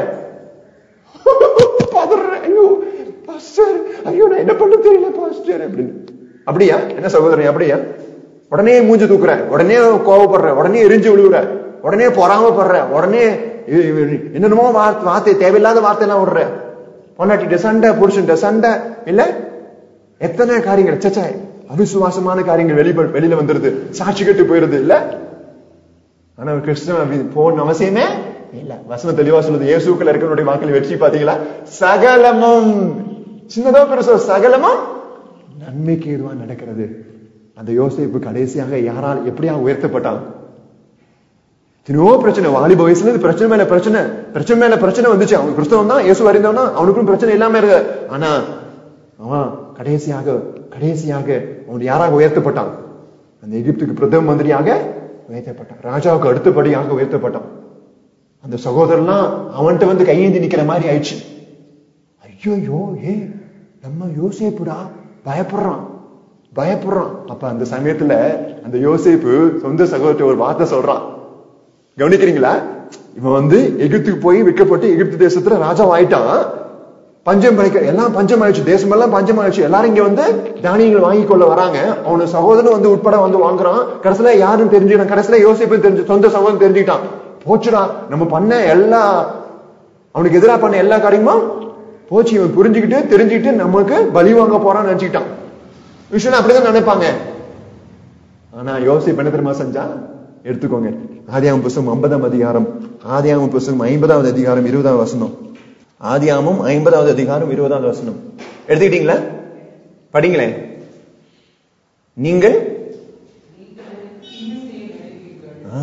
பதறேன் ஐயோ பாஸ்டர் ஐயோ நான் என்ன பண்ண தெரியல பாஸ்டர் அப்படின்னு அப்படியா என்ன சகோதரன் அப்படியா உடனே மூஞ்சி தூக்குற உடனே கோவப்படுற உடனே எரிஞ்சு விழுவுற உடனே பொறாமப்படுற உடனே இ- இ- என்னென்னமோ வார்த்தை வார்த்தை தேவையில்லாத வார்த்தை எல்லாம் விடுற பொண்டாட்டிட்ட சண்டை புருஷன்ட்ட சண்டை இல்ல எத்தனை காரியங்கள் சச்சா அவிசுவாசமான காரியங்கள் வெளி வெளியில வந்துருது சாட்சி கட்டு போயிருது இல்ல ஆனா ஒரு கிறிஸ்தவன் அப்படி போன அவசியமே இல்ல வசனம் தெளிவா சொல்லுது இயேசுக்கள் இருக்கிறவனுடைய வாக்கில் வெற்றி பாத்தீங்களா சகலமும் சின்னதோ பெருசோ சகலமும் நன்மைக்கு எதுவா நடக்கிறது அந்த யோசிப்பு கடைசியாக யாரால் எப்படியா உயர்த்தப்பட்டான் எத்தனையோ பிரச்சனை வாலிப வயசுல இருந்து பிரச்சனை மேல பிரச்சனை பிரச்சனை மேல பிரச்சனை வந்துச்சு அவன் கிறிஸ்தவன் தான் இயேசு அறிந்தவனா அவனுக்கும் பிரச்சனை இல்லாம இருக்கு ஆனா அவன் கடைசியாக கடைசியாக அவன் யாராக உயர்த்தப்பட்டான் அந்த எகிப்துக்கு பிரதம மந்திரியாக உயர்த்தப்பட்டான் ராஜாவுக்கு அடுத்தபடியாக உயர்த்தப்பட்டான் அந்த சகோதரன்லாம் அவன்கிட்ட வந்து கையேந்தி நிக்கிற மாதிரி ஆயிடுச்சு ஐயோ ஏ நம்ம யோசேப்புடா பயப்படுறான் பயப்படுறான் அப்ப அந்த சமயத்துல அந்த யோசேப்பு சொந்த சகோதரத்தை ஒரு வார்த்தை சொல்றான் கவனிக்கிறீங்களா இவன் வந்து எகிப்துக்கு போய் விற்கப்பட்டு எகிப்து தேசத்துல ராஜா ஆயிட்டான் பஞ்சம் படைக்க எல்லாம் பஞ்சம் ஆயிடுச்சு தேசம் எல்லாம் பஞ்சம் ஆயிடுச்சு எல்லாரும் இங்க வந்து தானியங்கள் வாங்கி கொள்ள வராங்க அவனு சகோதரன் வந்து உட்பட வந்து வாங்குறான் கடைசியில யாருன்னு தெரிஞ்சுக்கிட்டான் கடைசியில யோசிப்பு தெரிஞ்சு சொந்த சகோதரன் தெரிஞ்சுக்கிட்டான் போச்சுடா நம்ம பண்ண எல்லா அவனுக்கு எதிராக பண்ண எல்லா காரியமும் போச்சு இவன் புரிஞ்சுக்கிட்டு தெரிஞ்சுக்கிட்டு நமக்கு பலி வாங்க போறான்னு நினைச்சுக்கிட்டான் விஷயம் அப்படிதான் நினைப்பாங்க ஆனா யோசிப்பு என்ன தெரியுமா செஞ்சா எடுத்துக்கோங்க ஆதியாமம் புஸ்தகம் ஐம்பதாம் அதிகாரம் ஆதியாமம் புஸ்தகம் ஐம்பதாவது அதிகாரம் இருபதாம் வசனம் ஆதியாமம் ஐம்பதாவது அதிகாரம் இருபதாவது வசனம் எடுத்துக்கிட்டீங்களா படிங்களேன் நீங்கள் ஆ.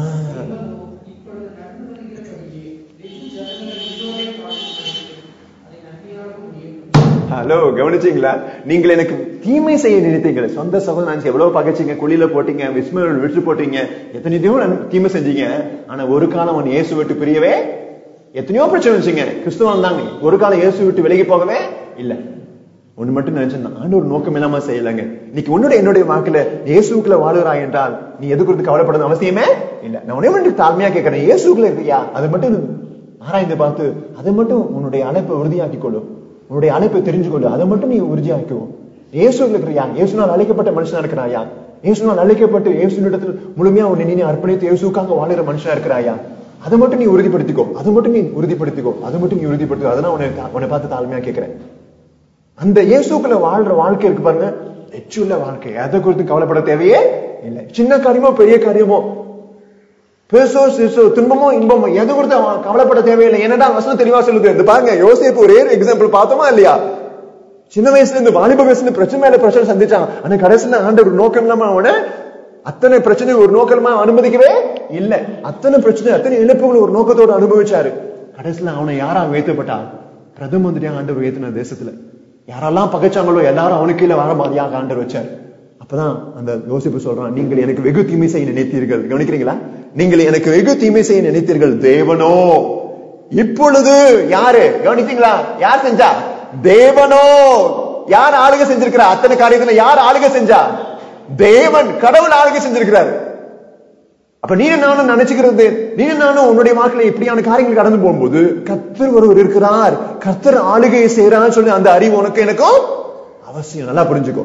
ஹலோ கவனிச்சீங்களா நீங்கள் எனக்கு தீமை செய்ய நினைத்தீங்கள் சொந்த சகோதரன் நினைச்சு எவ்வளவு பகைச்சீங்க குழியில போட்டீங்க விஸ்மயில் விட்டு போட்டீங்க எத்தனையோ நன்- தீமை செஞ்சீங்க ஆனா ஒரு காலம் அவன் இயேசு விட்டு பிரியவே எத்தனையோ பிரச்சனை வச்சுங்க கிறிஸ்துவன் தாங்க ஒரு காலம் இயேசு விட்டு விலகி போகவே இல்ல ஒண்ணு மட்டும் நினைச்சேன் ஆண்டு ஒரு நோக்கம் இல்லாம செய்யலங்க இன்னைக்கு உன்னோட என்னுடைய வாக்குல இயேசுக்குள்ள வாழுகிறாய் என்றால் நீ எது குறித்து கவலைப்படணும் அவசியமே இல்ல நான் உடனே மட்டும் தாழ்மையா கேட்கிறேன் இயேசுக்குள்ள இருக்கியா அதை மட்டும் ஆராய்ந்து பார்த்து அதை மட்டும் உன்னுடைய அழைப்பை உறுதியாக்கிக் கொள்ளும் உன்னுடைய அழைப்பை தெரிஞ்சு கொள்ளு அதை மட்டும் நீ உறுதியாக்கோ இயேசுக்குள்ள இருக்கிறியா இயேசுனால் அழைக்கப்பட்ட மனுஷனா இருக்கிறாயா இயேசுனால் அழைக்கப்பட்டு இயேசுனிடத்தில் முழுமையா உன்னை நீ அர்ப்பணித்து இயேசுக்காக வாழுற மனுஷனா இருக்கிறாயா அதை மட்டும் நீ உறுதிப்படுத்திக்கோ அதை மட்டும் நீ உறுதிப்படுத்திக்கோ அதை மட்டும் நீ உறுதிப்படுத்திக்கோ அதெல்லாம் உன்னை உன்னை பார்த்து தாழ்மையா கேட்கிறேன் அந்த இயேசுக்குள்ள வாழ்ற வாழ்க்கை இருக்கு பாருங்க எச்சுள்ள வாழ்க்கை எதை குறித்து கவலைப்பட தேவையே இல்லை சின்ன காரியமோ பெரிய காரியமோ பெருசோ சிறுசோ துன்பமோ இன்பமோ எது குறித்து அவன் கவலைப்பட தேவையில்லை என்னடா வசனம் தெளிவா சொல்லுது இந்த பாருங்க யோசிப்பு ஒரே ஒரு எக்ஸாம்பிள் பார்த்தோமா இல்லையா சின்ன வயசுல இருந்து வாலிப வயசுல இருந்து பிரச்சனை மேல பிரச்சனை சந்திச்சான் ஆனா கடைசியில ஆண்டு ஒரு நோக்கம் இல்லாம அவனை அத்தனை பிரச்சனை ஒரு நோக்கமா அனுமதிக்கவே இல்ல அத்தனை பிரச்சனை அத்தனை இழப்புகள் ஒரு நோக்கத்தோடு அனுபவிச்சாரு கடைசியில அவனை யாரா உயர்த்தப்பட்டா பிரதம மந்திரியா ஆண்டவர் உயர்த்தின தேசத்துல யாரெல்லாம் பகைச்சாங்களோ எல்லாரும் அவனுக்கு கீழே வர மாதிரியாக ஆண்டவர் வச்சார் அப்பதான் அந்த யோசிப்பு சொல்றான் நீங்கள் எனக்கு வெகு தீமை செய்ய நினைத்தீர்கள் கவனிக்கிறீங்களா நீங்கள் எனக்கு வெகு தீமை செய்ய நினைத்தீர்கள் தேவனோ இப்பொழுது யாரு கவனித்தீங்களா யார் செஞ்சா தேவனோ யார் ஆளுகை செஞ்சிருக்கிறா அத்தனை காரியத்துல யார் ஆளுகை செஞ்சா தேவன் கடவுள் ஆளுகை செஞ்சிருக்கிறாரு அப்ப நீ நானும் நினைச்சுக்கிறது நீ நானும் உன்னுடைய வாழ்க்கையில இப்படியான காரியங்கள் கடந்து போகும்போது கர்த்தர் ஒருவர் இருக்கிறார் கர்த்தர் ஆளுகையை செய்யறான்னு சொல்லி அந்த அறிவு உனக்கு எனக்கும் அவசியம் நல்லா புரிஞ்சுக்கோ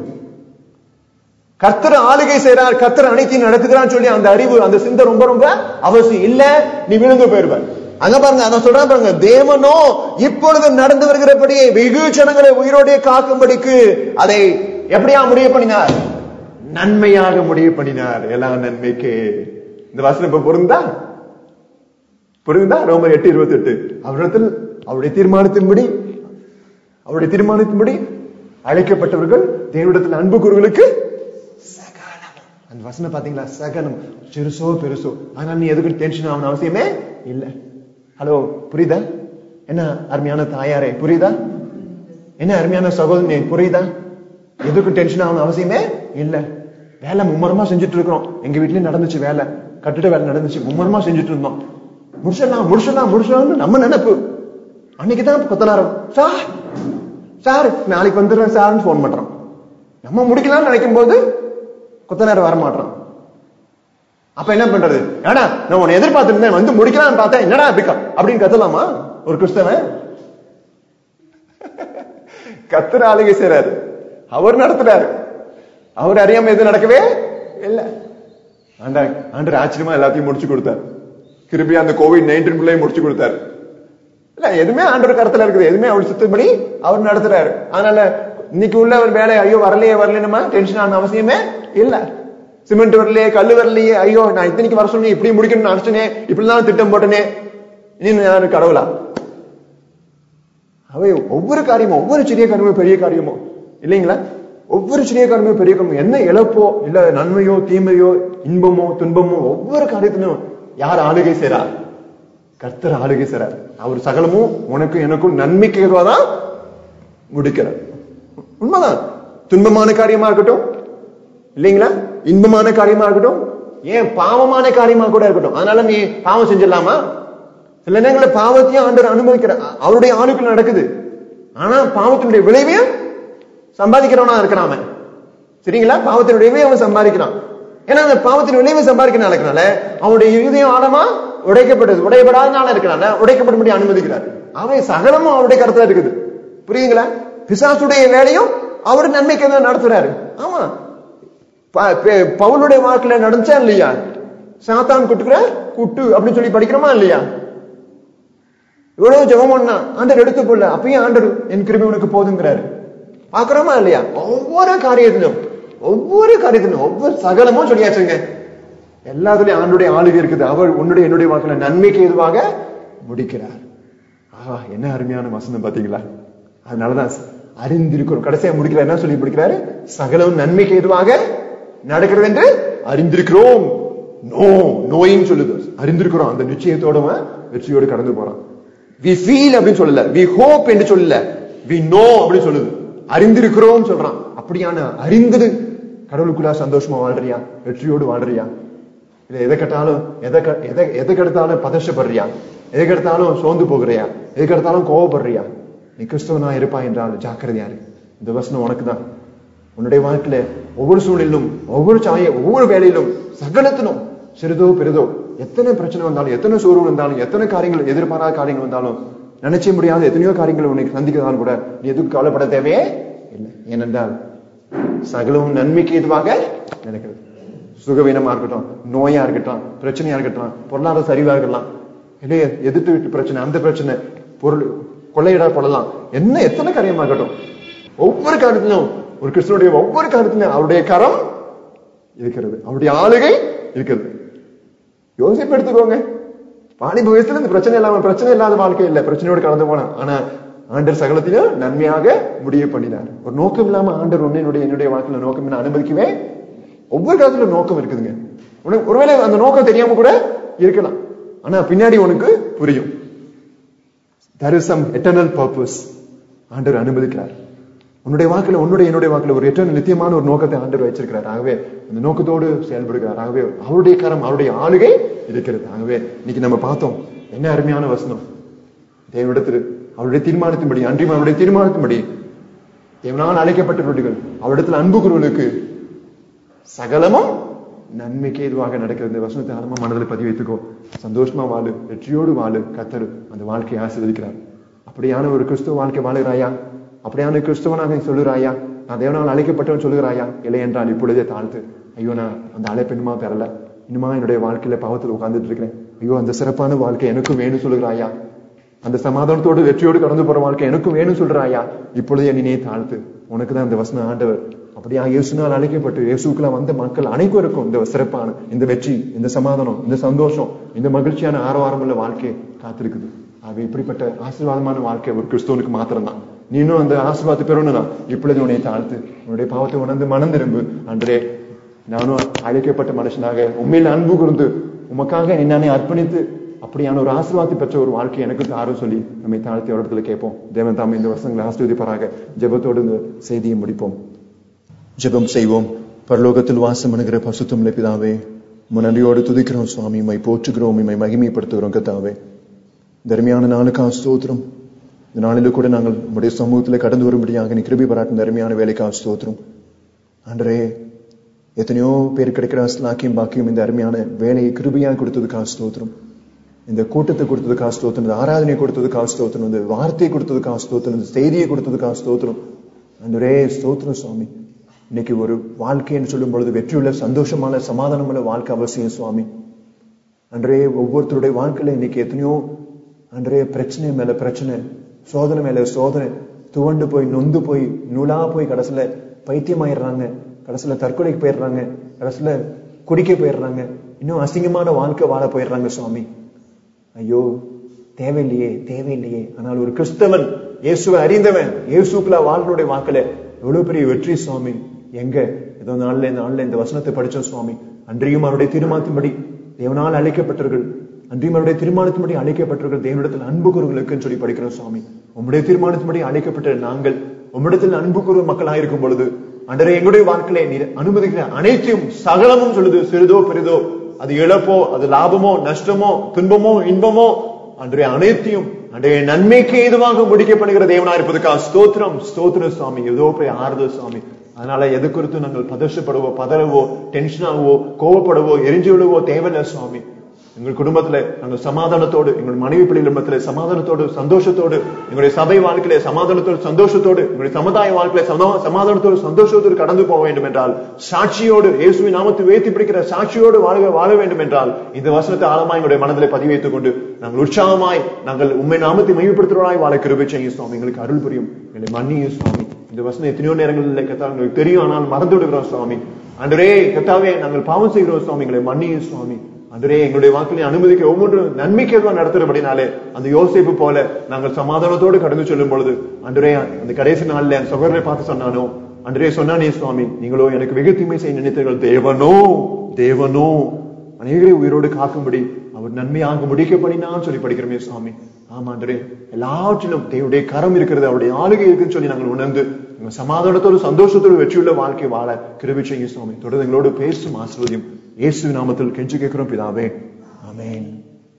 கர்த்தர் ஆளுகை செய்யறார் கர்த்தர் அனைத்தையும் நடத்துகிறான்னு சொல்லி அந்த அறிவு அந்த சிந்தை ரொம்ப ரொம்ப அவசியம் இல்ல நீ விழுந்து போயிருவ அங்க பாருங்க அதான் சொல்றேன் பாருங்க தேவனோ இப்பொழுது நடந்து வருகிறபடியே வெகு ஜனங்களை உயிரோடே காக்கும்படிக்கு அதை எப்படியா முடிவு பண்ணினார் நன்மையாக முடிவு பண்ணினார் எல்லா நன்மைக்கு இந்த வசனம் இப்ப பொருந்தா புரியுதா ரோமர் எட்டு இருபத்தி எட்டு அவரிடத்தில் அவருடைய தீர்மானத்தின்படி அவருடைய தீர்மானத்தின்படி அழைக்கப்பட்டவர்கள் தேவனிடத்தில் அன்பு கூறுகளுக்கு சகலம் அந்த வசனம் பாத்தீங்களா சகலம் சிறுசோ பெருசோ அதனால நீ எதுக்கு டென்ஷன் ஆகணும் அவசியமே இல்ல ஹலோ புரியுதா என்ன அருமையான தாயாரே புரியுதா என்ன அருமையான சகோதரனே புரியுதா எதுக்கும் டென்ஷன் ஆகணும் அவசியமே இல்ல வேலை மும்மரமா செஞ்சுட்டு இருக்கிறோம் எங்க வீட்லயும் நடந்துச்சு வேலை கட்டிட வேலை நடந்துச்சு மும்மரமா செஞ்சுட்டு இருந்தோம் முடிச்சிடலாம் முடிச்சிடலாம் முடிச்சிடலாம் நம்ம நினைப்பு அன்னைக்குதான் கொத்தனாரம் சார் சார் நாளைக்கு வந்துடுறேன் சார்னு போன் பண்றான் நம்ம முடிக்கலாம்னு நினைக்கும் போது கொத்தனார் வர மாட்டான் அப்ப என்ன பண்றது ஏடா நான் உன்னை எதிர்பார்த்திருந்தேன் வந்து முடிக்கலாம்னு பார்த்தேன் என்னடா பிக்கா அப்படின்னு கத்தலாமா ஒரு கிறிஸ்தவன் கத்துற ஆளுகை செய்றாரு அவர் நடத்துறாரு அவர் அறியாம எதுவும் நடக்கவே இல்ல ஆண்டா ஆண்டர் ஆச்சரியமா எல்லாத்தையும் முடிச்சு கொடுத்தார் கிருபி அந்த கோவிட் நைன்டீன் முடிச்சு கொடுத்தாரு இல்ல எதுவுமே ஆண்டவர் கருத்துல இருக்குது எதுவுமே அவர் சுத்தப்படி அவர் நடத்துறாரு அதனால இன்னைக்கு உள்ள ஒரு வேலை ஐயோ வரலையே வரலனுமா டென்ஷன் ஆன அவசியமே இல்ல சிமெண்ட் வரலையே கல்லு வரலையே ஐயோ நான் இத்தனைக்கு வர சொன்னேன் இப்படி முடிக்கணும்னு நினைச்சனே இப்படிலாம் திட்டம் போட்டனே இனி நான் கடவுளா அவை ஒவ்வொரு காரியமும் ஒவ்வொரு சிறிய காரியமும் பெரிய காரியமோ இல்லைங்களா ஒவ்வொரு சிறிய காரியமும் பெரிய காரியமோ என்ன இழப்போ இல்ல நன்மையோ தீமையோ இன்பமோ துன்பமோ ஒவ்வொரு காரியத்திலும் யார் ஆளுகை செய்றா கர்த்தர் ஆளுகை செய்றார் அவர் சகலமும் உனக்கும் எனக்கும் நன்மைக்கு ஏதுவாதான் முடிக்கிறார் உண்மைதான் துன்பமான காரியமா இருக்கட்டும் இல்லைங்களா இன்பமான காரியமா இருக்கட்டும் ஏன் பாவமான காரியமா கூட இருக்கட்டும் அதனால நீ பாவம் செஞ்சிடலாமா சில நேரங்களில் பாவத்தையும் ஆண்டவர் அனுபவிக்கிற அவருடைய ஆளுக்குள்ள நடக்குது ஆனா பாவத்தினுடைய விளைவையும் சம்பாதிக்கிறவனா இருக்கிறான் அவன் சரிங்களா பாவத்தினுடைய விளைவை அவன் சம்பாதிக்கிறான் ஏன்னா அந்த பாவத்தின் விளைவை சம்பாதிக்க நடக்கனால அவனுடைய இருதயம் ஆழமா உடைக்கப்பட்டது உடையப்படாதனால இருக்கிறனால உடைக்கப்படும்படி அனுமதிக்கிறார் அவன் சகலமும் அவருடைய கருத்துல இருக்குது புரியுதுங்களா பிசாசுடைய வேலையும் அவர் நன்மைக்கு தான் நடத்துறாரு ஆமா ப- ப- பவுலுடைய வாக்குல நடந்துச்சா இல்லையா சாத்தான் குட்டுக்கிற குட்டு அப்படின்னு சொல்லி படிக்கிறோமா இல்லையா இவ்வளவு ஜெபம் பண்ணா ஆண்டர் எடுத்து போடல அப்பயும் ஆண்டர் என் கிருபை உனக்கு போதுங்கிறாரு பாக்குறோமா இல்லையா ஒவ்வொரு காரியத்திலும் ஒவ்வொரு காரியத்திலும் ஒவ்வொரு சகலமும் சொல்லியாச்சுங்க எல்லாத்துலயும் ஆண்டுடைய ஆளுகை இருக்குது அவர் உன்னுடைய என்னுடைய வாக்குல நன்மைக்கு எதுவாக முடிக்கிறார் ஆஹா என்ன அருமையான வசனம் பாத்தீங்களா அதனாலதான் அறிந்திருக்கிறோம் கடைசியா முடிக்கிறார் என்ன சொல்லி முடிக்கிறாரு சகலம் நன்மைக்கு எதுவாக நடக்கிறது என்று அறிந்திருக்கிறோம் நோ நோயின்னு சொல்லுது அறிந்திருக்கிறோம் அந்த நிச்சயத்தோட அவன் வெற்றியோடு கடந்து போறான் வி ஃபீல் அப்படின்னு சொல்லல வி ஹோப் என்று சொல்லல வி நோ அப்படின்னு சொல்லுது அறிந்திருக்கிறோம் சொல்றான் அப்படியான அறிந்தது கடவுளுக்குள்ளா சந்தோஷமா வாழ்றியா வெற்றியோடு வாழ்றியா இல்ல எதை கட்டாலும் எதை க- எதை எதை கெடுத்தாலும் பதஷப்படுறியா எதை கெடுத்தாலும் சோர்ந்து போகிறியா எதை கெடுத்தாலும் கோவப்படுறியா நீ கிறிஸ்தவனா இருப்பா என்றால் ஜாக்கிரதையா இரு இந்த வசனம் உனக்கு தான் உன்னுடைய வாழ்க்கையில ஒவ்வொரு சூழலிலும் ஒவ்வொரு சாய ஒவ்வொரு வேலையிலும் சகலத்திலும் சிறிதோ பெரிதோ எத்தனை பிரச்சனை வந்தாலும் எத்தனை சோர்வு வந்தாலும் எத்தனை காரியங்கள் எதிர்பாராத காரியங்கள் வந்தாலும் நினைச்ச முடியாத எத்தனையோ காரியங்கள் உனக்கு சந்திக்கிறதாலும் கூட நீ எதுக்கு கவலைப்பட தேவையே இல்லை ஏனென்றால் சகலமும் நன்மைக்கு எதுவாக நினைக்கிறது சுகவீனமா இருக்கட்டும் நோயா இருக்கட்டும் பிரச்சனையா இருக்கட்டும் பொருளாதார சரிவா இருக்கலாம் இல்லையே எதிர்த்து வீட்டு பிரச்சனை அந்த பிரச்சனை பொருள் கொள்ளையிடப்படலாம் என்ன எத்தனை காரியமா இருக்கட்டும் ஒவ்வொரு காரியத்திலும் ஒரு கிறிஸ்தனுடைய ஒவ்வொரு காரியத்திலும் அவருடைய கரம் இருக்கிறது அவருடைய ஆளுகை இருக்கிறது யோசிப்பு எடுத்துக்கோங்க வாலிப வயசுல இந்த பிரச்சனை இல்லாம பிரச்சனை இல்லாத வாழ்க்கை இல்ல பிரச்சனையோடு கடந்து போனான் ஆனா ஆண்டர் சகலத்திலும் நன்மையாக முடிய பண்ணினார் ஒரு நோக்கம் இல்லாம ஆண்டர் ஒன்னு என்னுடைய என்னுடைய வாழ்க்கையில நோக்கம் என்ன அனுமதிக்கவே ஒவ்வொரு காலத்துல நோக்கம் இருக்குதுங்க உனக்கு ஒருவேளை அந்த நோக்கம் தெரியாம கூட இருக்கலாம் ஆனா பின்னாடி உனக்கு புரியும் there is some eternal purpose ஆண்டவர் அனுமதிக்கிறார் உன்னுடைய வாக்குல உன்னுடைய என்னுடைய வாக்குல ஒரு எட்டர்னல் நித்தியமான ஒரு நோக்கத்தை ஆண்டவர் வச்சிருக்கிறார் ஆகவே அந்த நோக்கத்தோடு செயல்படுகிறார் ஆகவே அவருடைய கரம் அவருடைய ஆளுகை இருக்கிறது ஆகவே இன்னைக்கு நம்ம பார்த்தோம் என்ன அருமையான வசனம் தேவனிடத்தில் அவருடைய தீர்மானத்தின்படி அன்றியும் அவருடைய தீர்மானத்தின்படி தேவனால் அழைக்கப்பட்டவர்கள் அவரிடத்தில் அன்பு குருவலுக்கு சகலமும் நன்மைக்கு ஏதுவாக நடக்கிறது இந்த வசனத்தை ஆழமா மனதில் பதிவு வைத்துக்கோ சந்தோஷமா வாழு வெற்றியோடு வாழு கத்தரு அந்த வாழ்க்கையை ஆசீர்வதிக்கிறார் அப்படியான ஒரு கிறிஸ்துவ வாழ்க்கை வாழுகிறாயா அப்படியான கிறிஸ்துவனாக சொல்லுறாயா நான் தேவனால் அழைக்கப்பட்டவன் சொல்லுகிறாயா இல்லை என்றால் இப்பொழுதே தாழ்த்து ஐயோ நான் அந்த அழைப்பு இன்னுமா பெறல இன்னுமா என்னுடைய வாழ்க்கையில பாவத்தில் உட்கார்ந்துட்டு இருக்கிறேன் ஐயோ அந்த சிறப்பான வாழ்க்கை எனக்கும் வேணும் சொல்லுகிறாயா அந்த சமாதானத்தோடு வெற்றியோடு கடந்து போற வாழ்க்கை எனக்கும் வேணும் சொல்றாயா இப்பொழுதே நீனே தாழ்த்து உனக்கு தான் இந்த வசனம் ஆண்டவர் அப்படியா இயேசுனால் அழைக்கப்பட்டு இயேசுக்கெல்லாம் வந்த மக்கள் அனைவருக்கும் இந்த சிறப்பான இந்த வெற்றி இந்த சமாதானம் இந்த சந்தோஷம் இந்த மகிழ்ச்சியான ஆரவாரமுள்ள வாழ்க்கை காத்திருக்குது ஆக இப்படிப்பட்ட ஆசீர்வாதமான வாழ்க்கை ஒரு கிறிஸ்தவனுக்கு மாத்திரம்தான் நீனும் அந்த ஆசீர்வாதத்தை பெறணும்னா இப்பொழுது உன்னை தாழ்த்து உன்னுடைய பாவத்தை உணர்ந்து மனம் திரும்பு அன்றே நானும் அழைக்கப்பட்ட மனுஷனாக உண்மையில் அன்பு கூர்ந்து உமக்காக என்னை அர்ப்பணித்து அப்படியான ஒரு ஆசீர்வாதத்தை பெற்ற ஒரு வாழ்க்கை எனக்கு தாரும் சொல்லி நம்மை தாழ்த்தி ஒரு இடத்துல கேட்போம் தேவன் தாம் இந்த வருஷங்களை ஆசீர்வதிப்பாராக ஜெபத்தோடு இந்த செய்தியை முடிப்போம் ஜெபம் செய்வோம் பரலோகத்தில் வாசம் பண்ணுகிற பசுத்தம் பிதாவே முன்னடியோடு துதிக்கிறோம் சுவாமி மை போற்றுகிறோம் இமை மகிமைப்படுத்துகிறோம் கத்தாவே தர்மியான நாளுக்காக ஸ்தோத்திரம் இந்த நாளிலும் கூட நாங்கள் உடைய சமூகத்தில் கடந்து வரும்படியாக நீ கிருபி பாராட்டும் தர்மியான வேலைக்காக ஸ்தோத்திரம் ஆண்டரே எத்தனையோ பேர் கிடைக்கிற ஸ்லாக்கியம் பாக்கியம் இந்த அருமையான வேலையை கிருபியாக கொடுத்ததுக்காக ஸ்தோத்திரம் இந்த கூட்டத்தை கொடுத்ததுக்காக ஸ்தோத்திரம் இந்த ஆராதனை கொடுத்ததுக்காக ஸ்தோத்திரம் இந்த வார்த்தையை கொடுத்ததுக்காக ஸ்தோத்திரம் இந்த செய்தியை கொடுத்ததுக்காக ஸ்தோத்திரம் அன்றே ஸ்தோத்திரம் சுவாமி இன்னைக்கு ஒரு வாழ்க்கைன்னு சொல்லும் பொழுது வெற்றியுள்ள சந்தோஷமான சமாதானமுள்ள வாழ்க்கை அவசியம் சுவாமி அன்றே ஒவ்வொருத்தருடைய வாழ்க்கையில இன்னைக்கு எத்தனையோ அன்றே பிரச்சனை மேல பிரச்சனை சோதனை மேல சோதனை துவண்டு போய் நொந்து போய் நூலா போய் கடைசியில பைத்தியமாயிடுறாங்க கடைசியில தற்கொலைக்கு போயிடுறாங்க கடைசியில குடிக்க போயிடுறாங்க இன்னும் அசிங்கமான வாழ்க்கை வாழ போயிடுறாங்க சுவாமி ஐயோ தேவையில்லையே தேவையில்லையே ஆனால் ஒரு கிறிஸ்தவன் இயேசுவை அறிந்தவன் இயேசுக்குள்ள வாழ்னுடைய வாக்குல எவ்வளவு பெரிய வெற்றி சுவாமி எங்க ஏதோ நாள்ல இந்த நாள்ல இந்த வசனத்தை படிச்சோம் சுவாமி அன்றையும் அவருடைய தீர்மானத்தின்படி தேவனால் அழைக்கப்பட்டவர்கள் அன்றையும் அவருடைய தீர்மானத்தின்படி அழைக்கப்பட்டவர்கள் தேவனிடத்தில் அன்பு கூறுகளுக்குன்னு சொல்லி படிக்கிறோம் சுவாமி உம்முடைய தீர்மானத்தின்படி அழைக்கப்பட்ட நாங்கள் உம்மிடத்தில் அன்பு கூறு மக்களாக இருக்கும் பொழுது அன்றரை எங்களுடைய வாழ்க்கையில நீர் அனுமதிக்கிற அனைத்தையும் சகலமும் சொல்லுது சிறிதோ பெரிதோ அது இழப்போ அது லாபமோ நஷ்டமோ துன்பமோ இன்பமோ அன்றைய அனைத்தையும் அன்றைய நன்மைக்கு ஏதுவாக முடிக்கப்படுகிற தேவனா இருப்பதுக்காக ஸ்தோத்திரம் ஸ்தோத்திர சுவாமி ஏதோ போய் ஆறுதல் சுவாமி அதனால எது குறித்து நாங்கள் பதர்ஷப்படுவோ பதறவோ டென்ஷன் ஆகவோ கோவப்படவோ எரிஞ்சு விடுவோ தேவையில்லை சுவாமி எங்கள் குடும்பத்திலே நாங்கள் சமாதானத்தோடு எங்கள் மனைவி பிள்ளைகளிடத்திலே சமாதானத்தோடு சந்தோஷத்தோடு எங்களுடைய சபை வாழ்க்கையிலே சமாதானத்தோடு சந்தோஷத்தோடு எங்களுடைய சமுதாய வாழ்க்கையிலே சமா- சமாதானத்தோடு சந்தோஷத்தோடு கடந்து போக வேண்டும் என்றால் சாட்சியோடு இயேசுவின் நாமத்தை உயர்த்தி பிடிக்கிற சாட்சியோடு வாழ வாழ வேண்டும் என்றால் இந்த வசனத்தை ஆழமாய் எங்களுடைய மனதிலே பதிவைத்துக் கொண்டு நாங்கள் உற்சாகமாய் நாங்கள் உண்மை நாமத்தை மையப்படுத்துவதாய் வாழ கிருபை செய்யும் சுவாமி எங்களுக்கு அருள் புரியும் எங்களை மன்னியும் சுவாமி இந்த வசனம் எத்தனையோ நேரங்களில் கத்தா எங்களுக்கு தெரியும் ஆனால் மறந்து விடுகிறோம் சுவாமி அன்றரே கத்தாவே நாங்கள் பாவம் செய்கிறோம் சுவாமி எங்களை மன்னியும் சுவாமி அன்றரே எங்களுடைய வாக்கிலே அனுமதிக்க ஒவ்வொன்றும் நன்மைக்கு எதுவும் நடத்துறபடினாலே அந்த யோசிப்பு போல நாங்கள் சமாதானத்தோடு கடந்து செல்லும் பொழுது அன்றரே அந்த கடைசி நாள்ல என் சகோதரரை பார்த்து சொன்னானோ அன்றே சொன்னானே சுவாமி நீங்களோ எனக்கு வெகு தீமை செய்ய நினைத்தீர்கள் தேவனோ தேவனோ அநேகரை உயிரோடு காக்கும்படி அவர் நன்மையாக முடிக்கப்படினான்னு சொல்லி படிக்கிறோமே சுவாமி ஆமாண்டரே எல்லாவற்றிலும் தேவனுடைய கரம் இருக்கிறது அவருடைய ஆளுகை இருக்குன்னு சொல்லி நாங்கள் உணர்ந்து எங்க சமாதானத்தோடு சந்தோஷத்தோடு வெற்றியுள்ள வாழ்க்கை வாழ கிருபை செய்யும் சுவாமி தொடர்ந்து எங்களோடு பேசும் ஆசிர்வதியும் இயேசு நாமத்தில் கெஞ்சு கேட்கிறோம் பிதாவே ஆமென்